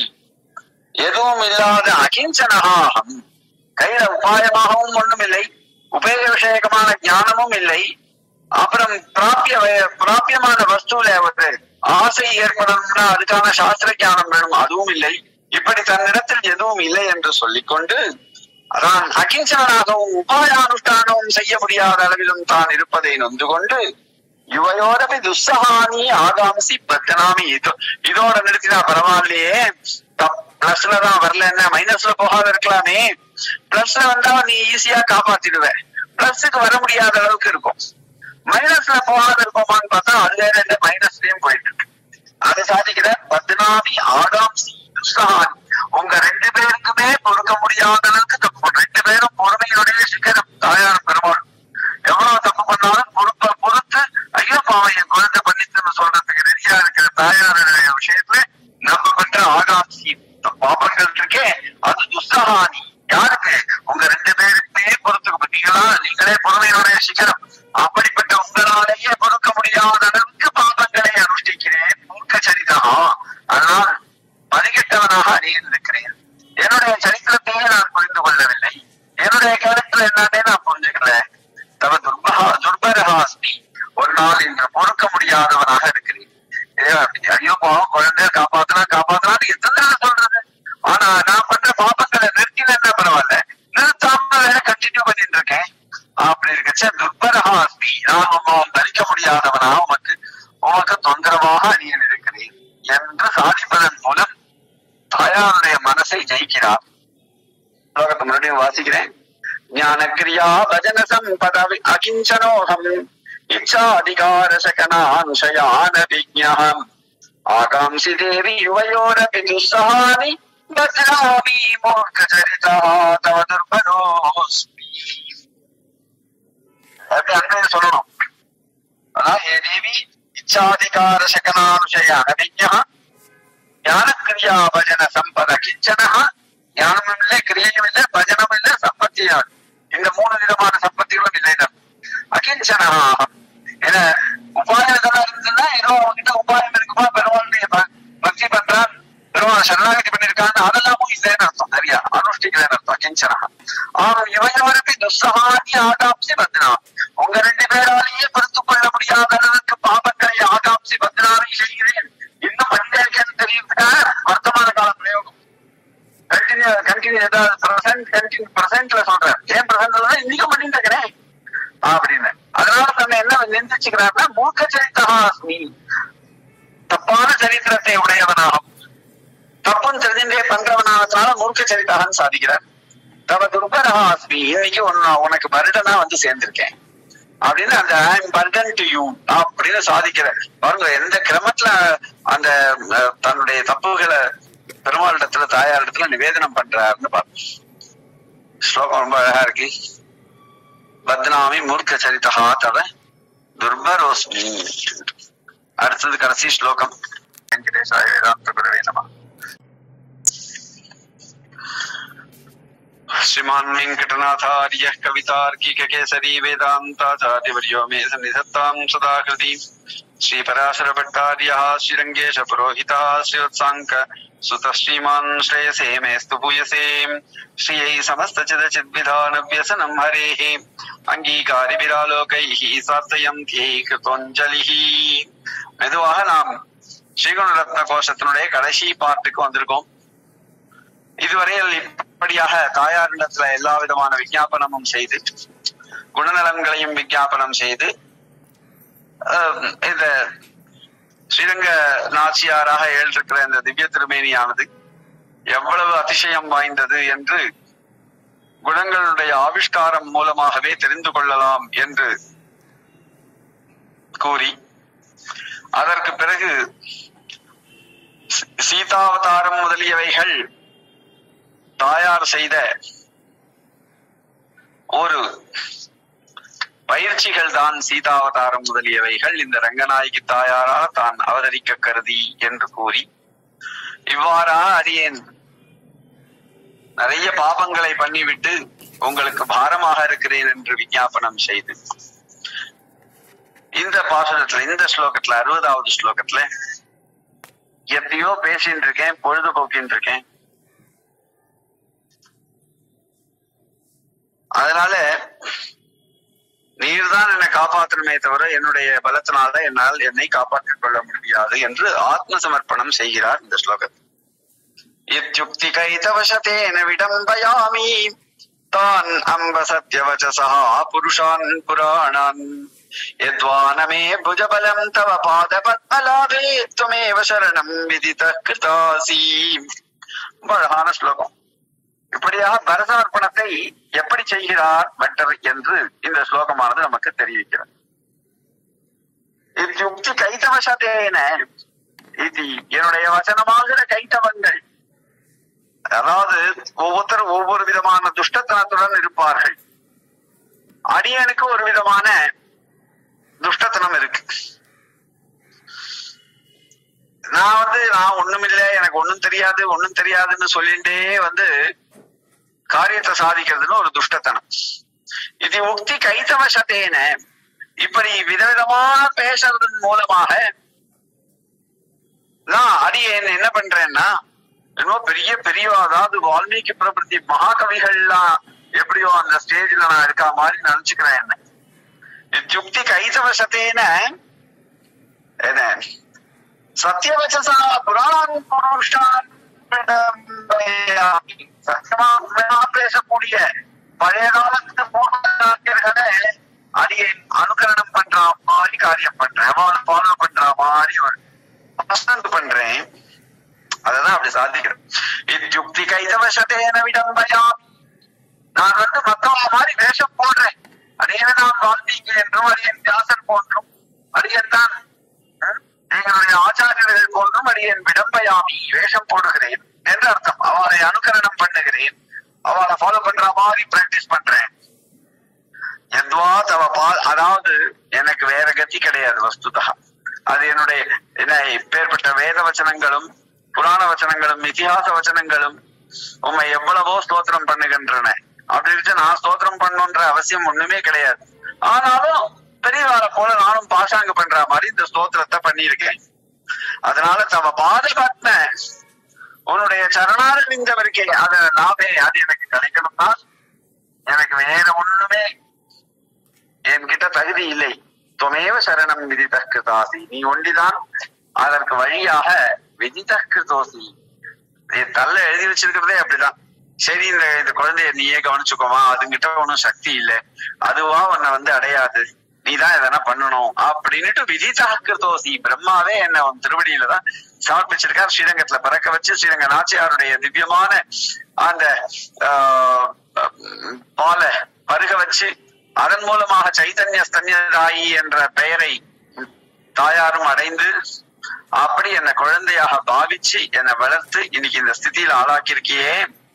எதுவும் இல்லாத அகிஞ்சனகாகம் கையில உபாயமாகவும் ஒண்ணும் இல்லை உபயோக விஷயகமான ஞானமும் இல்லை அப்புறம் பிராபிய வ- பிராபியமான வஸ்துல ஒரு ஆசை ஏற்படணும்னா அதுக்கான சாஸ்திர ஞானம் வேணும் அதுவும் இல்லை இப்படி தன்னிடத்தில் எதுவும் இல்லை என்று சொல்லிக்கொண்டு அதான் அகிஞ்சனாகவும் உபாயானுஷ்டானமும் செய்ய முடியாத அளவிலும் தான் இருப்பதை நொந்து கொண்டு யுவையோரபி துஸ்ஸகானி ஆகாம்சி பத்தனாமி இதோ இதோட நிறுத்தினா பரவாயில்லையே பிளஸ்ல தான் வரல என்ன மைனஸ்ல போகாத இருக்கலாமே பிளஸ்ல வந்தா நீ ஈஸியா காப்பாத்திடுவ பிளஸ்க்கு வர முடியாத அளவுக்கு இருக்கும் மைனஸ்ல போகாத இருப்போமான்னு பார்த்தா அது வேற என்ன மைனஸ்லயும் போயிட்டு இருக்கு அதை சாதிக்கிற பத்னாமி ஆகாம்சி துஸ்ஸகானி உங்க ரெண்டு பேருக்குமே பொறுக்க முடியாத அளவுக்கு தப்பு பண்ண ரெண்டு பேரும் பொறுமையுடைய சிக்கனம் தாயார் பெருமாள் எவ்வளவு தப்பு பண்ணாலும் பொறுப்ப பொறுத்து ஐயோ பாவம் என் குழந்தை பண்ணிச்சுன்னு சொல்றதுக்கு ரெடியா இருக்கிற தாயாருடைய விஷயத்துல நம்ம பண்ற ஆகாட்சி பாபங்கள் இருக்கே அது துஸ்தகானி யாருக்கு உங்க ரெண்டு பேருக்குமே பொறுத்துக்க பார்த்தீங்களா நீங்களே பொறுமையுடைய சிக்கனம் அப்படிப்பட்ட உங்களாலேயே பொறுக்க முடியாத அளவுக்கு பாபங்களை அனுஷ்டிக்கிறேன் மூர்க்க சரிதா அதனால் பதிகெட்டவனாக அணியிருக்கிறேன் என்னுடைய சரித்திரத்தையே நான் புரிந்து கொள்ளவில்லை என்னுடைய கேரக்டர் என்னன்னே நான் புரிஞ்சுக்கிறேன் தவ துர்பகா துர்பரஹாஸ்மி ஒரு நாள் இன்று பொறுக்க முடியாதவனாக இருக்கிறேன் ஏ, அப்படி, ஐயோ பாவம் குழந்தைய காப்பாத்தனா காப்பாத்தனான்னு எத்தனை தடவை சொல்றது ஆனா நான் பண்ற பாப்பங்களை நிறுத்தினா பரவாயில்ல நிறுத்தாம வேற கண்டினியூ பண்ணிட்டு இருக்கேன் அப்படி இருக்கச்ச துர்பரஹாஸ்மி நான் உன் தரிக்க முடியாதவனா உமக்கு உமக்கு தொந்தரவாக அணியன் இருக்கிறேன் என்று சாதிப்பதன் மூலம் தாயாருடைய மனசை ஜெயிக்கிறார் ஸ்லோகத்தை மறுபடியும் வாசிக்கிறேன் ஞான கிரியா பஜன சம்பத அகிஞ்சனோகம் இச்சாதிகார சகனானுஷயான விஜயம் ஆகாம்சி தேவி யுவயோரபி துஸ்ஸானி பத்ராமி மூர்க்க சரிதா தவ துர்பரோஸ்மி அப்படி அங்கே சொல்லணும் அதான் ஹே தேவி இச்சாதிகார சகனானுஷய அனவிஞா ஞான கிரியா பஜன சம்பத கிஞ்சனா ஞானமும் இல்லை கிரியையும் இல்லை பஜனமும் இல்லை சம்பத்தியும் இந்த மூணு விதமான சம்பத்திகளும் இல்லை அகிஞ்சனா என உபாயம் எதெல்லாம் இருந்ததுன்னா ஏதோ அவங்ககிட்ட உபாயம் இருக்குமா பெருமாளுடைய ப- பக்தி பண்றான் பெருமாள் சரணாகதி பண்ணிருக்கான்னு அதெல்லாமும் இல்லைன்னு அர்த்தம் நிறைய அனுஷ்டிக்கலைன்னு அர்த்தம் கிஞ்சனா ஆனும் இவையவருக்கு துஸ்ஸகாதி ஆகாம்சி பத்னா உங்க ரெண்டு பேராலேயே பொறுத்து கொள்ள முடியாத அளவுக்கு பாபங்களை ஆகாம்சி பத்னாவை செய்கிறேன் இன்னும் பண்ணிருக்கேன்னு தெரியுதுக்காக வர்த்தமான கால பிரயோகம் கண்டினியூ கண்டினியூ ஏதாவது பிரசன்ட் கண்டினியூ பிரசன்ட்ல சொல்றேன் ஏன் பிரசன்ட்ல இன்னைக்கும் பண்ணிட்டு இருக்கிறேன் அப்படின்னு அதனால தன்னை என்ன நிந்திச்சுக்கிறாருன்னா மூர்க்க சரித்தகாஸ்மி தப்பான சரித்திரத்தை உடையவனாகும் தப்புன்னு தெரிஞ்சுட்டே பண்றவனால மூர்க்க சரித்தகான்னு சாதிக்கிறார் தவ துர்பரஹாஸ்மி இன்னைக்கு உன்ன உனக்கு பர்டனா வந்து சேர்ந்திருக்கேன் அப்படின்னு அந்த ஐம் பர்டன் டு யூ அப்படின்னு சாதிக்கிற பாருங்க எந்த கிரமத்துல அந்த அஹ், தன்னுடைய தப்புகளை பெருமாளிடத்துல தாயாரிடத்துல நிவேதனம் பண்றாருன்னு பாருங்க ஸ்லோகம் ரொம்ப அழகா இருக்கு பத்னாமி மூர்க்க சரிதா தவ துர்பரோஸ்மி அடுத்தது கடைசி ஸ்லோகம் வெங்கடேசாய வேதாந்த குருவே நம श्रीमान् वेङ्कटनाथार्यः कवितार्किककेसरी वेदान्ताचार्यवर्यो मे सन्निधत्ताम् सदा कृति श्रीपराशरभट्टार्यः श्रीरङ्गेशपुरोहितः श्रीवत्साङ्क सुतः श्रीमान् श्रेयसे मेस्तु भूयसे श्रियै समस्तचिदचिद्विधानव्यसनम् हरेः अङ्गीकारिभिरालोकैः सार्थयम् ध्येः कृतोञ्जलिः மெதுவாக நாம் ஸ்ரீகுணரத்ன கோஷத்தினுடைய கடைசி பாட்டுக்கு வந்திருக்கோம் இதுவரையில் இப்படியாக தாயாரிடத்துல எல்லா விதமான விஞ்ஞாபனமும் செய்து குணநலன்களையும் விஞ்ஞாபனம் செய்து ஆஹ், இந்த ஸ்ரீரங்க நாச்சியாராக ஏற்றிருக்கிற இந்த திவ்ய திருமேனியானது எவ்வளவு அதிசயம் வாய்ந்தது என்று குணங்களுடைய ஆவிஷ்காரம் மூலமாகவே தெரிந்து கொள்ளலாம் என்று கூறி அதற்கு பிறகு சீ- சீதாவதாரம் முதலியவைகள் தாயார் செய்த ஒரு பயிற்சிகள் தான் சீதாவதாரம் முதலியவைகள் இந்த ரங்கநாயகி தாயாராக தான் அவதரிக்க கருதி என்று கூறி இவ்வாறாக அடியேன் நிறைய பாபங்களை பண்ணிவிட்டு உங்களுக்கு பாரமாக இருக்கிறேன் என்று விஞ்ஞாபனம் செய்து இந்த பாசனத்துல இந்த ஸ்லோகத்துல அறுபதாவது ஸ்லோகத்துல எப்படியோ பேசிட்டு இருக்கேன் பொழுதுபோக்கின்னு இருக்கேன் அதனால நீர்தான் என்னை காப்பாற்றணுமே தவிர என்னுடைய பலத்தினால என்னால் என்னை காப்பாற்றிக் கொள்ள முடியாது என்று ஆத்ம சமர்ப்பணம் செய்கிறார் இந்த ஸ்லோகத்தில் இத்யுக்தி கைதவசத்தேன விடம்பயாமி தான் அம்ப சத்யவச்சசா புருஷான் புராணான் யத்வானமே புஜபலம் தவ பாத பத்மலாபே துமேவ சரணம் விதித கிருதாசி ரொம்ப அழகான ஸ்லோகம் இப்படியாக பரதார்ப்பணத்தை எப்படி செய்கிறார் பட்டர் என்று இந்த ஸ்லோகமானது நமக்கு தெரிவிக்கிறது இத்தியுக்தி கைத்தவசத்தேன இது என்னுடைய வசனமாகிற கைத்தவங்கள் அதாவது ஒவ்வொருத்தரும் ஒவ்வொரு விதமான துஷ்டத்தனத்துடன் இருப்பார்கள் அடியனுக்கு ஒரு விதமான துஷ்டத்தனம் இருக்கு நான் வந்து நான் ஒண்ணுமில்ல எனக்கு ஒண்ணும் தெரியாது ஒண்ணும் தெரியாதுன்னு சொல்லிட்டே வந்து காரியத்தை சாதிக்கிறதுன்னு ஒரு துஷ்டத்தனம் இது உக்தி கைத்தவசத்தேன இப்படி விதவிதமான பேசுறதன் மூலமாக நான் அடியேன் என்ன பண்றேன்னா இன்னும் பெரிய பெரிய அதாவது வால்மீகி பிரபுத்தி மகாகவிகள்லாம் எப்படியோ அந்த ஸ்டேஜ்ல நான் இருக்கா மாதிரி நினைச்சுக்கிறேன் என்ன இத்தியுக்தி கைதவசத்தேன என்ன சத்தியவச்சசா புராணான் புருஷான் சத்தியமா உண்மையா பேசக்கூடிய பழைய காலத்து மூர்க்கர்களை அடியை அனுகரணம் பண்ற மாதிரி காரியம் பண்றேன் அவனை ஃபாலோ பண்ற மாதிரி ஒரு பசந்து பண்றேன் அததான் அப்படி சாதிக்கிறேன் இத்தியுக்தி கைதவசத்தேன விடம்பயாமி நான் வந்து மத்தவங்க மாதிரி வேஷம் போடுறேன் அடியே நான் வால்மீகி என்றும் அடியன் வியாசர் போன்றும் அடியன் தான் அஹ், எங்களுடைய ஆச்சாரியர்கள் போன்றும் அடியன் விடம்பயாமி வேஷம் போடுகிறேன் என்று அர்த்தம் அவளை அனுகரணம் பண்ணுகிறேன் அவளை ஃபாலோ பண்ற மாதிரி பிராக்டிஸ் பண்றேன் எத்வா தவ பா அதாவது எனக்கு வேற கதி கிடையாது வஸ்துதா அது என்னுடைய என்ன இப்பேற்பட்ட வேத வச்சனங்களும் புராண வச்சனங்களும் இதிகாச வச்சனங்களும் உண்மை எவ்வளவோ ஸ்தோத்திரம் பண்ணுகின்றன அப்படி இருந்துச்சு நான் ஸ்தோத்திரம் பண்ணணுன்ற அவசியம் ஒண்ணுமே கிடையாது ஆனாலும் பெரியவாளை போல நானும் பாஷாங்க பண்ற மாதிரி இந்த ஸ்தோத்திரத்தை பண்ணியிருக்கேன் அதனால தவ பாதுகாத்த உன்னுடைய சரணாரவிந்தம் இருக்கே அத லாபே அது எனக்கு கிடைக்கணும்னா எனக்கு வேற ஒண்ணுமே என்கிட்ட தகுதி இல்லை துமேவ சரணம் விதிதற்குதாசி நீ ஒண்டிதான் அதற்கு வழியாக விதிதற்குதோசி என் தள்ள எழுதி வச்சிருக்கிறதே அப்படிதான் சரி இந்த இந்த குழந்தைய நீயே கவனிச்சுக்கோமா அதுங்கிட்ட ஒன்றும் சக்தி இல்ல அதுவா உன்னை வந்து அடையாது நீதான் எதனா பண்ணணும் அப்படின்னுட்டு விதிதாக்கிருதோசி பிரம்மாவே என்ன உன் திருவடியில தான் சமர்ப்பிச்சிருக்கார் ஸ்ரீரங்கத்துல பறக்க வச்சு ஸ்ரீரங்க நாச்சியாருடைய திவ்யமான அந்த ஆஹ், உம், பாலை பருக வச்சு அதன் மூலமாக சைதன்ய ஸ்தன்யதாயி என்ற பெயரை தாயாரும் அடைந்து அப்படி என்னை குழந்தையாக பாவிச்சு என்னை வளர்த்து இன்னைக்கு இந்த ஸ்திதியில ஆளாக்கியிருக்கியே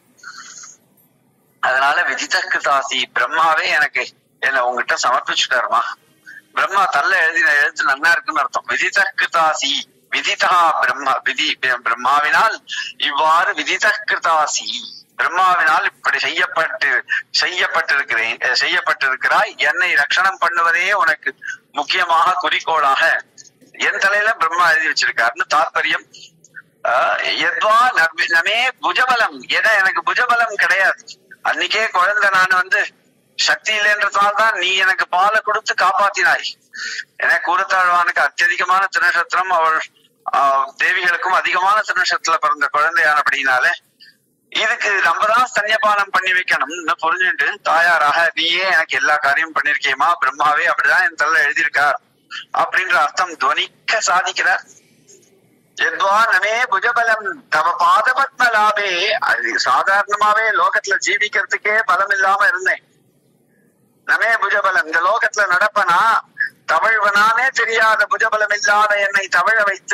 அதனால விதிதக்கு தாசி பிரம்மாவே எனக்கு என்ன உங்ககிட்ட சமர்ப்பிச்சுட்டாருமா பிரம்மா தள்ள எழுதின எழுத்து நன்னா இருக்குன்னு அர்த்தம் விதிதக்கு தாசி விதிதா பிரம்மா விதி பிரம்மாவினால் இவ்வாறு விதிதக்கிருதாசி பிரம்மாவினால் இப்படி செய்யப்பட்டு செய்யப்பட்டிருக்கிறேன் அஹ் செய்யப்பட்டிருக்கிறாய் என்னை ரட்சணம் பண்ணுவதே உனக்கு முக்கியமாக குறிக்கோளாக என் தலையில பிரம்மா எழுதி வச்சிருக்காருன்னு தாற்பயம் ஆஹ் எத்வா நபி- நமே புஜபலம் ஏன்னா எனக்கு புஜபலம் கிடையாது அன்னைக்கே குழந்தை நான் வந்து சக்தி இல்லைன்றதால தான் நீ எனக்கு பாலை கொடுத்து காப்பாத்தினாய் ஏன்னா கூறத்தாழ்வானுக்கு அத்தியதிகமான திருநட்சத்திரம் அவள் ஆஹ், தேவிகளுக்கும் அதிகமான திருநட்சத்திரத்துல பிறந்த குழந்தையானபடினால இதுக்கு நம்ம தான் ஸ்தன்யபானம் பண்ணி வைக்கணும்னு புரிஞ்சுட்டு தாயாராக நீயே எனக்கு எல்லா காரியமும் பண்ணிருக்கியமா பிரம்மாவே அப்படிதான் என் தள்ள எழுதியிருக்கார் அப்படின்ற அர்த்தம் துவனிக்க சாதிக்கிறார் எத்வா நமே புஜபலம் தவ பாதபத்ம லாபே அது சாதாரணமாவே லோகத்துல ஜீவிக்கிறதுக்கே பலம் இல்லாம இருந்தேன் நமே புஜபலம் இந்த லோகத்துல நடப்பனா தவழ்வனானே தெரியாத புஜபலம் இல்லாத என்னை தவழ வைத்து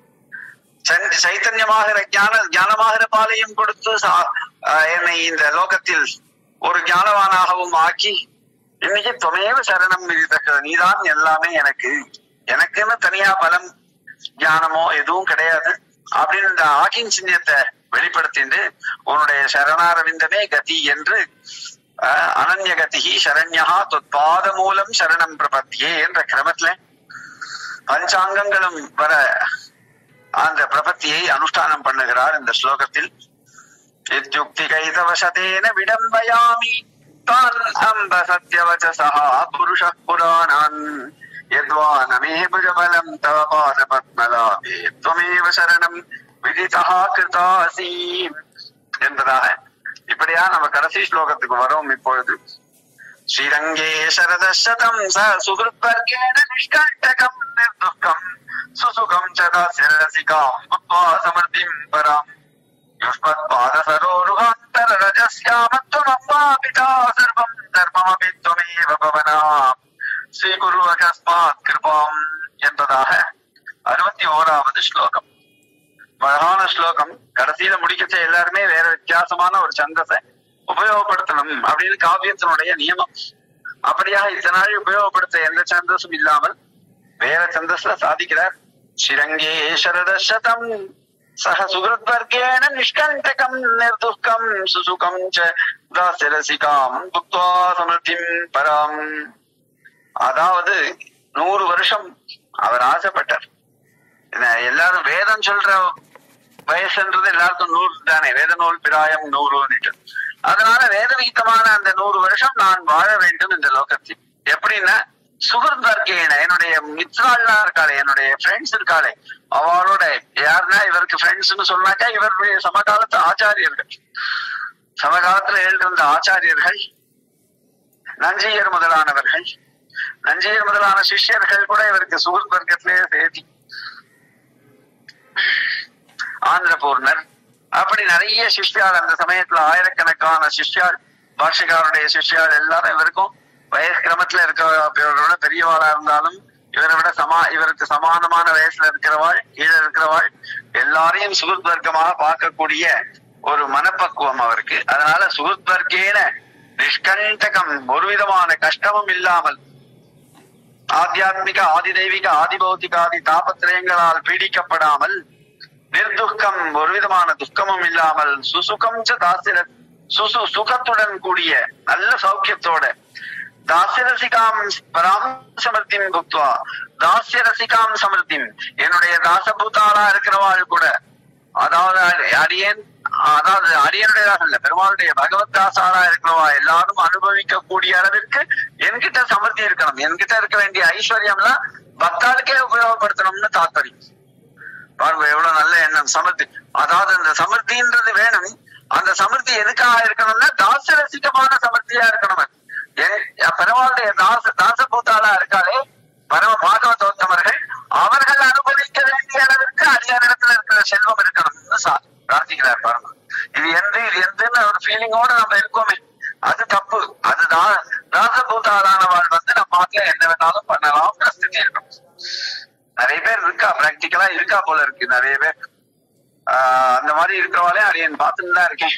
சை- சைத்தன்யமாகிற ஞான ஞானமாகிற பாலையும் கொடுத்து சா- ஆஹ் என்னை இந்த லோகத்தில் ஒரு ஞானவானாகவும் ஆக்கி இன்னைக்கு துணையவ சரணம் விதித்தக்க நீதான் எல்லாமே எனக்கு எனக்குன்னு தனியா பலம் ஞானமோ எதுவும் கிடையாது அப்படின்னு இந்த ஆகின் சின்னத்தை வெளிப்படுத்திட்டு உன்னுடைய சரணாரவிந்தமே கதி என்று ஆஹ், அனன்ய கதிகி சரண்யா தொத்பாத மூலம் சரணம் பிரபத்தியே என்ற கிரமத்துல பஞ்சாங்கங்களும் வர அந்த பிரபத்தியை அனுஷ்டானம் பண்ணுகிறார் இந்த ஸ்லோகத்தில் இத்யுக்திகைதவசதேன விடம்பயாமி தான் அம்ப சத்யவச்சசா புருஷ புராணான் யத்வா நமே புஜபலம் தவ பாத பத்மலாபே துவமேவ சரணம் விதிதா கிருதாசி என்பதாக இப்படியா நம்ம கடைசி ஸ்லோகத்துக்கு வரோம் இப்பொழுது ஸ்ரீரங்கே சரதசதம் ச சுகிருத்வர்கேண நிஷ்கண்டகம் நிர்துக்கம் சுசுகம் ச தாசிரசிகாம் புத்வா சமர்த்திம் பராம் யுஷ்மத் பாத சரோருகாந்தர ரஜஸ்யாமத்வமப்பா பிதா சர்வம் தர்மமபி துவமேவ பவனா ஸ்ரீகுரு அகஸ்மாத் கிருபாம் என்பதாக அறுபத்தி ஓராவது ஸ்லோகம் அழகான ஸ்லோகம் கடைசியில முடிக்கச்ச எல்லாருமே வேற வித்தியாசமான ஒரு சந்தத்தை உபயோகப்படுத்தணும் அப்படின்னு காவியத்தினுடைய நியமம் அப்படியா இத்தனை நாள் உபயோகப்படுத்த எந்த சந்தஸும் இல்லாமல் வேற சந்தஸ்ல சாதிக்கிறார் ஸ்ரீரங்கே சரதசதம் சக சுகிருத்வர்கேண நிஷ்கண்டகம் நிர்துக்கம் சுசுகம் ச தாசிரசிகாம் புக்வா சமிருத்திம் பராம் அதாவது நூறு வருஷம் அவர் ஆசைப்பட்டார் என்ன, எல்லாரும் வேதம் சொல்ற வயசுன்றது எல்லாருக்கும் நூறு தானே வேத நூல் பிராயம் நூறுன்னுட்டு அதனால வேதவீத்தமான அந்த நூறு வருஷம் நான் வாழ வேண்டும் இந்த லோகத்தில் எப்படின்னா சுகர்தர்கேன என்னுடைய மித்ராள்லாம் இருக்காளே என்னுடைய ஃப்ரெண்ட்ஸ் இருக்காளே அவளோட யாருன்னா இவருக்கு ஃப்ரெண்ட்ஸ்னு சொன்னாக்கா இவருடைய சமகாலத்து ஆச்சாரியர்கள் சமகாலத்துல எழுதிருந்த ஆச்சாரியர்கள் நஞ்சியர் முதலானவர்கள் நஞ்சியர் முதலான சிஷ்யர்கள் கூட இவருக்கு சுகத் வர்க்கத்திலேயே சேர்த்தி ஆந்திரபூர்ணர் அப்படி நிறைய சிஷ்யாள் அந்த சமயத்துல ஆயிரக்கணக்கான சிஷ்யாள் பாஷகாருடைய சிஷ்யாள் எல்லாரும் இவருக்கும் வயசு கிரமத்துல இருக்கிறவரோட பெரியவாளா இருந்தாலும் இவரை விட சமா இவருக்கு சமானமான வயசுல இருக்கிறவாள் கீழே இருக்கிறவாள் எல்லாரையும் சுகுத் வர்க்கமாக பார்க்கக்கூடிய ஒரு மனப்பக்குவம் அவருக்கு அதனால சுகுத் வர்க்கேன நிஷ்கண்டகம் ஒரு விதமான கஷ்டமும் இல்லாமல் ஆத்தியாத்மிக ஆதி தெய்வீக ஆதி பௌத்திக ஆதி தாபத்திரயங்களால் பீடிக்கப்படாமல் நிர்துக்கம் ஒரு விதமான துக்கமும் இல்லாமல் சுசுகம் ச தாசிர சுசு சுகத்துடன் கூடிய நல்ல சௌக்கியத்தோட தாசிய ரசிகாம் பராம் சமர்த்தின் புக்துவா தாசிய ரசிகாம் சமர்த்தின் என்னுடைய தாசபூத்தாளா இருக்கிறவாள் கூட அதாவது அடியேன் அதாவது அடியனுடைய தாசம் இல்ல பெருமாளுடைய பகவத் தாசாரா இருக்கிறவா எல்லாரும் அனுபவிக்க கூடிய அளவிற்கு என்கிட்ட சமர்த்தி இருக்கணும் என்கிட்ட இருக்க வேண்டிய ஐஸ்வர்யம்லாம் பக்தாளுக்கே உபயோகப்படுத்தணும்னு தாத்பரியம் பாருங்க எவ்வளவு நல்ல எண்ணம் சமர்த்தி அதாவது அந்த சமர்த்தின்றது வேணும் அந்த சமர்த்தி எதுக்காக இருக்கணும்னா தாச ரசிகமான சமர்த்தியா இருக்கணும் அது. எ- பெருமாளுடைய தாச தாசபூத்தாளா இருக்காளே பரம பாகவதோத்தமர்கள் அவர்கள் அனுபவிக்க வேண்டிய அளவிற்கு அடியாரிடத்துல இருக்கிற செல்வம் இருக்கணும்னு சா- பிரார்த்திக்கிறார் பாருங்க இது எந்த இது எந்தன்னு ஒரு ஃபீலிங்கோட நம்ம இருக்கோமே அது தப்பு அது தா- தாசபூத்தாளானவாள் வந்து நம்ம நாட்டுல என்ன வேணாலும் பண்ணலாம் ஸ்திதி இருக்கணும் நிறைய பேர் இருக்கா பிராக்டிக்கலா இருக்கா போல இருக்கு நிறைய பேர் ஆஹ் அந்த மாதிரி இருக்கிறவாலே அரியன் பார்த்துட்டு தான் இருக்கேன்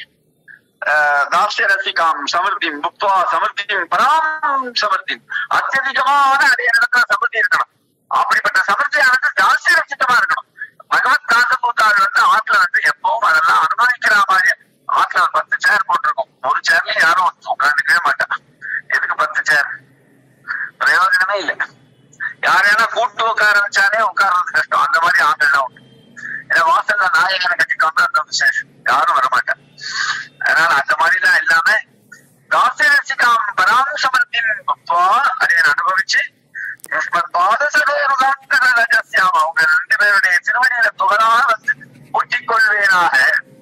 ஆஹ் தாஸ்ய ரசிகாம் சமர்த்திம் புக்துவா சமர்த்திம் பராம் சமர்த்திம் அத்தியதிகமான அடியனிடத்துல சமர்த்தி இருக்கணும் அப்படிப்பட்ட சமர்த்தியானது தாஸ்ய ரசிகமா இருக்கணும் பகவத் தாசபூத்தாள் வந்து ஆத்துல வந்து எப்பவும் அதெல்லாம் அனுபவிக்கிற மாதிரி ஆத்துல ஒரு பத்து சேர் போட்டிருக்கும் ஒரு சேர்ல யாரும் உட்காந்துக்கவே மாட்டான் எதுக்கு பத்து சேர் பிரயோஜனமே இல்லை யாரையான கூட்டு உட்கார வச்சாலே உட்கார்றது கஷ்டம் அந்த மாதிரி ஆண்கள் தான் உண்டு ஏன்னா வாசல்ல நாயகனை கட்டிக்கொண்டு அந்த விசேஷம் யாரும் வரமாட்டான் அதனால அந்த மாதிரி எல்லாம் இல்லாம தாசிரசிகாம் பராமசமத்தின் அதை அனுபவிச்சு யுஷ்மத் பாதசரோருகாந்தர ரகசியம் அவங்க ரெண்டு பேருடைய திருவடியில புகழாக வந்து ஒட்டிக்கொள்வேனாக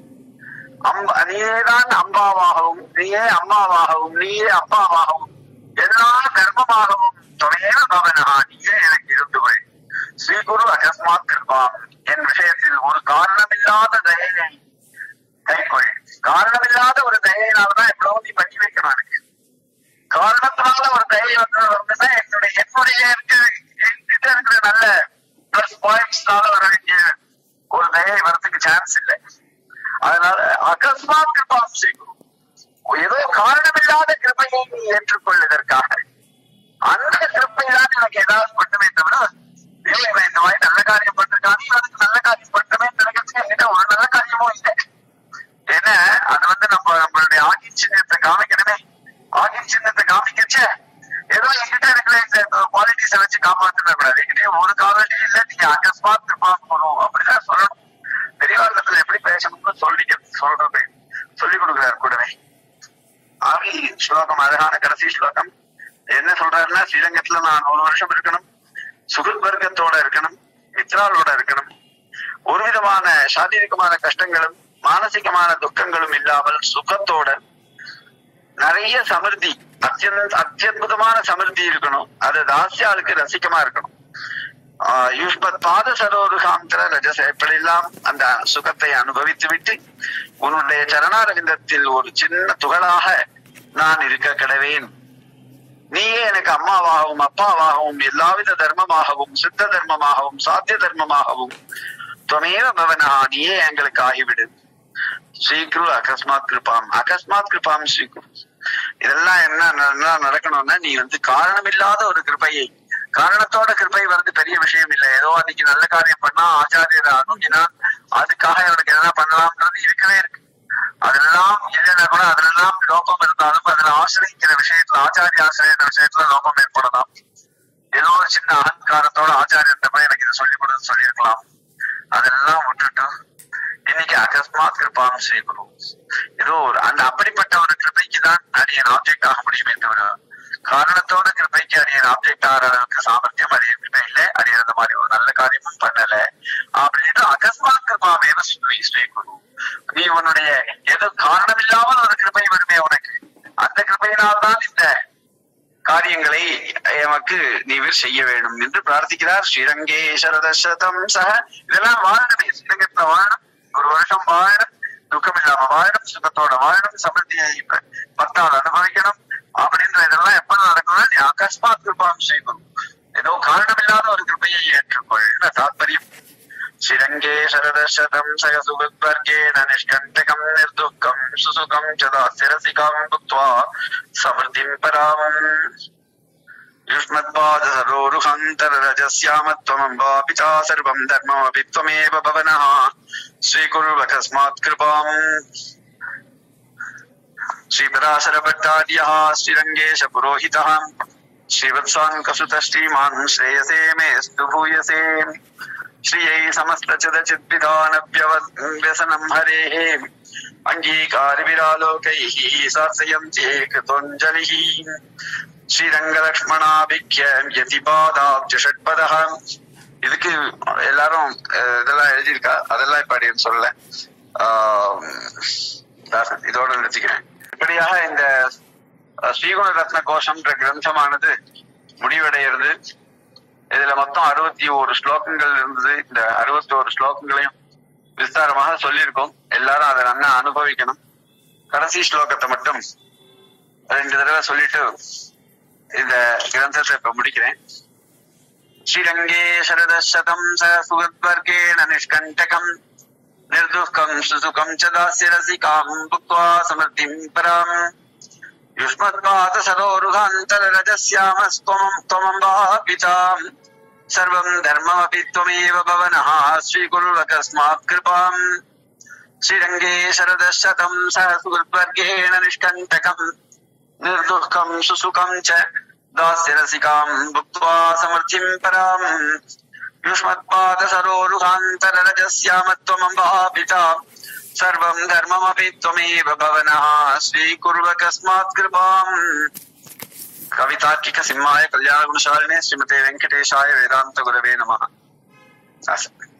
அம்ப நீயேதான் அம்பாவாகவும் நீயே அம்மாவாகவும் நீயே அப்பாவாகவும் எல்லா தர்மமாகவும் துணையே பவனா நீயே எனக்கு இருந்து வை ஸ்ரீகுரு அகஸ்மாத் கிருபாம் என் விஷயத்தில் ஒரு காரணமில்லாத தயையை கைக்கொள் காரணமில்லாத ஒரு தயையினாலதான் இவ்வளவு நீ பண்ணி வைக்கணும் எனக்கு காரணத்தினால ஒரு தயை வந்து வந்துன்னா என்னுடைய என்னுடைய இருக்க என்கிட்ட இருக்கிற நல்ல பிளஸ் பாயிண்ட்ஸ்னால வர வேண்டிய ஒரு தயை வரதுக்கு சான்ஸ் இல்லை அதனால அகஸ்மாத் கிருபாம் ஸ்ரீகுரு ஏதோ காரணமில்லாத கிருபையை நீ ஏற்றுக்கொள்வதற்காக அந்த கிருப்பை தான் எனக்கு ஏதாவது பண்ணுமே தவிர ஐயோ, இவன் இந்த மாதிரி நல்ல காரியம் பண்ணிருக்கான் இவனுக்கு நல்ல காரியம் பண்ணவே நினைக்கிறதுக்கு என்கிட்ட ஒரு நல்ல காரியமும் இல்லை ஏன்னா அது வந்து நம்ம நம்மளுடைய ஆகின் சின்னத்தை காமிக்கணுமே ஆகின் சின்னத்தை காமிக்கச்ச ஏதோ என்கிட்ட இருக்கிற இந்த குவாலிட்டிஸை வச்சு காப்பாத்திட கூடாது என்கிட்ட ஒரு குவாலிட்டி இல்ல நீங்க அகஸ்மாத் கிருபாஸ் போகணும் அப்படிதான் சொல்லணும் பெரியவாரத்துல எப்படி பேசணும்னு சொல்லி சொல்றது சொல்லி கொடுக்குறாரு கூடவே ஆகி ஸ்லோகம் அழகான கடைசி ஸ்லோகம் என்ன சொல்றாருன்னா ஸ்ரீரங்கத்துல நான் ஒரு வருஷம் இருக்கணும் சுகத் வர்க்கத்தோட இருக்கணும் மித்ராலோட இருக்கணும் ஒரு விதமான சாரீரிகமான கஷ்டங்களும் மானசிகமான துக்கங்களும் இல்லாமல் சுகத்தோட நிறைய சமிருத்தி அத்தியந்த அத்தியுதமான சமிருத்தி இருக்கணும் அது தாசியாளுக்கு ரசிக்கமா இருக்கணும் ஆஹ் யுஷ்பத் பாத சரோருகாந்திர ரஜச இப்படியெல்லாம் அந்த சுகத்தை அனுபவித்து விட்டு உன்னுடைய சரணாரவிந்தத்தில் ஒரு சின்ன துகளாக நான் இருக்க கிடவேன் நீயே எனக்கு அம்மாவாகவும் அப்பாவாகவும் எல்லாவித தர்மமாகவும் சித்த தர்மமாகவும் சாத்திய தர்மமாகவும் துணையேவ பவனா நீயே எங்களுக்கு ஆகிவிடு ஸ்ரீகுரு அகஸ்மாத் கிருபாம் அகஸ்மாத் கிருபாம் ஸ்ரீகுரு இதெல்லாம் என்ன என்ன நடக்கணும்னா நீ வந்து காரணமில்லாத ஒரு கிருபையை காரணத்தோட கிருபை வந்து பெரிய விஷயம் இல்லை ஏதோ அன்னைக்கு நல்ல காரியம் பண்ணா ஆச்சாரியர் அணுகினா அதுக்காக இவனுக்கு எதனா பண்ணலாம்ன்றது இருக்கவே இருக்கு அதெல்லாம் இல்லைன்னா கூட அதுலெல்லாம் லோபம் இருந்தாலும் அதுல ஆசிரியக்கிற விஷயத்துல ஆச்சாரிய ஆசிரியர் விஷயத்துல லோபம் ஏற்படலாம் ஏதோ ஒரு சின்ன அகங்காரத்தோட ஆச்சாரியர்கிட்ட போய் எனக்கு இதை சொல்லிக் கொடுன்னு சொல்லியிருக்கலாம் அதெல்லாம் விட்டுட்டு இன்னைக்கு அகஸ்மாத் கிருபாம் ஸ்ரீகுரு ஏதோ ஒரு அந்த அப்படிப்பட்ட ஒரு கிருபைக்கு தான் அடியன் ஆப்ஜெக்ட் ஆக முடியுமே தவிர காரணத்தோட கிருபைக்கு அடியன் ஆப்ஜெக்ட் ஆகிற அளவுக்கு சாமர்த்தியம் அடியனுக்குமே இல்லை அடியன் அந்த மாதிரி ஒரு நல்ல காரியமும் பண்ணல அப்படின்னு அகஸ்மாத் கிருபாமேவ ஸ்ரீ ஸ்ரீகுரு நீ உன்னுடைய ஏதோ காரணமில்லாமல் ஒரு கிருபை வருமே உனக்கு அந்த கிருபையினால்தான் இந்த காரியங்களை எமக்கு நீவர் செய்ய வேண்டும் என்று பிரார்த்திக்கிறார் ஸ்ரீரங்கே சரதசதம் சக இதெல்லாம் வாழணுமே ஸ்ரீரங்கத்துல வாழணும் ஒரு வருஷம் வாழணும் துக்கம் இல்லாம வாழணும் சுகத்தோட வாழணும் சமர்த்தியை பக்தால் அனுபவிக்கணும் அப்படின்ற இதெல்லாம் எப்ப நடக்கும்னா நீ அகஸ்மாத் கிருபாம் செய்யணும் ஏதோ காரணமில்லாத ஒரு கிருபையை ஏற்றுக்கொள் தாத்பரியம் ஸ்ரீரங்கே சரதசதம் सयसुगद्वर्गेण निष्कण्टकम् निर्दुःखम् सुसुखम् च दास्यरसिकाम् भुक्त्वा समृद्धिम् पराम् युष्मद्पादसरोरुहन्तररजस्यामत्वमम्बापि च सर्वम् धर्ममपि त्वमेव भवनः स्वीकुर्वकस्मात् कृपाम् श्रीपराशरभट्टार्यः श्रीरङ्गेश पुरोहितः श्रीवत्साङ्कसुतः श्रीमान् श्रेयसे मेऽस्तु भूयसे श्रियै समस्तचदचिद्विधानव्यसनम् हरेः अङ्गीकारविरालोकैः सार्थयन्ति कृतोञ्जलिः ஸ்ரீரங்கலக்ஷ்மணாபிக்ய யதிபாதாப்ஜ ஷட்பதः இதுக்கு எல்லாரும் அஹ், இதெல்லாம் எழுதியிருக்கா அதெல்லாம் இப்ப அப்படின்னு சொல்ல இதோட நிறுத்திக்கிறேன் இப்படியாக இந்த அஹ், ஸ்ரீகுண ரத்ன கோஷம்ன்ற கிரந்தமானது முடிவடைகிறது இதுல மொத்தம் அறுபத்தி ஒரு ஸ்லோகங்கள் இருந்தது இந்த அறுபத்தி ஒரு ஸ்லோகங்களையும் விஸ்தாரமாக சொல்லியிருக்கோம் எல்லாரும் அதை நல்லா அனுபவிக்கணும் கடைசி ஸ்லோகத்தை மட்டும் ரெண்டு தடவை சொல்லிட்டு இந்த கிரந்தத்தை இப்ப முடிக்கிறேன் ஸ்ரீரங்கே சரதசதம் ச சுகத்வர்கேண நிஷ்கண்டகம் निर्दुःखम् सुसुखम् च दास्य रसिकाम् भुक्त्वा समृद्धिम् पराम् युष्मद्वातसरोरुहान्तररजस्यामस्त्वमम् त्वमम्बापिताम् सर्वम् धर्ममपि त्वमेव भवनः स्वीकुर्वकस्मात् कृपाम् श्रीरङ्गे शरदशतम् सह सुहृद्वर्गेण निष्कण्टकम् निर्दुःखम् सुसुखम् च दास्य रसिकाम् भुक्त्वा समृद्धिम् पराम् युष्मत्पादसरोरुहान्तररजस्यामत्वमम्बापिता सर्वम् धर्ममपि त्वमेव भवनः स्वीकुर्व कस्मात् कृपाम् कवितार्किक सिंहाय कल्याणगुणशालिने श्रीमते वेङ्कटेशाय वेदान्तगुरवे नमः अस्तु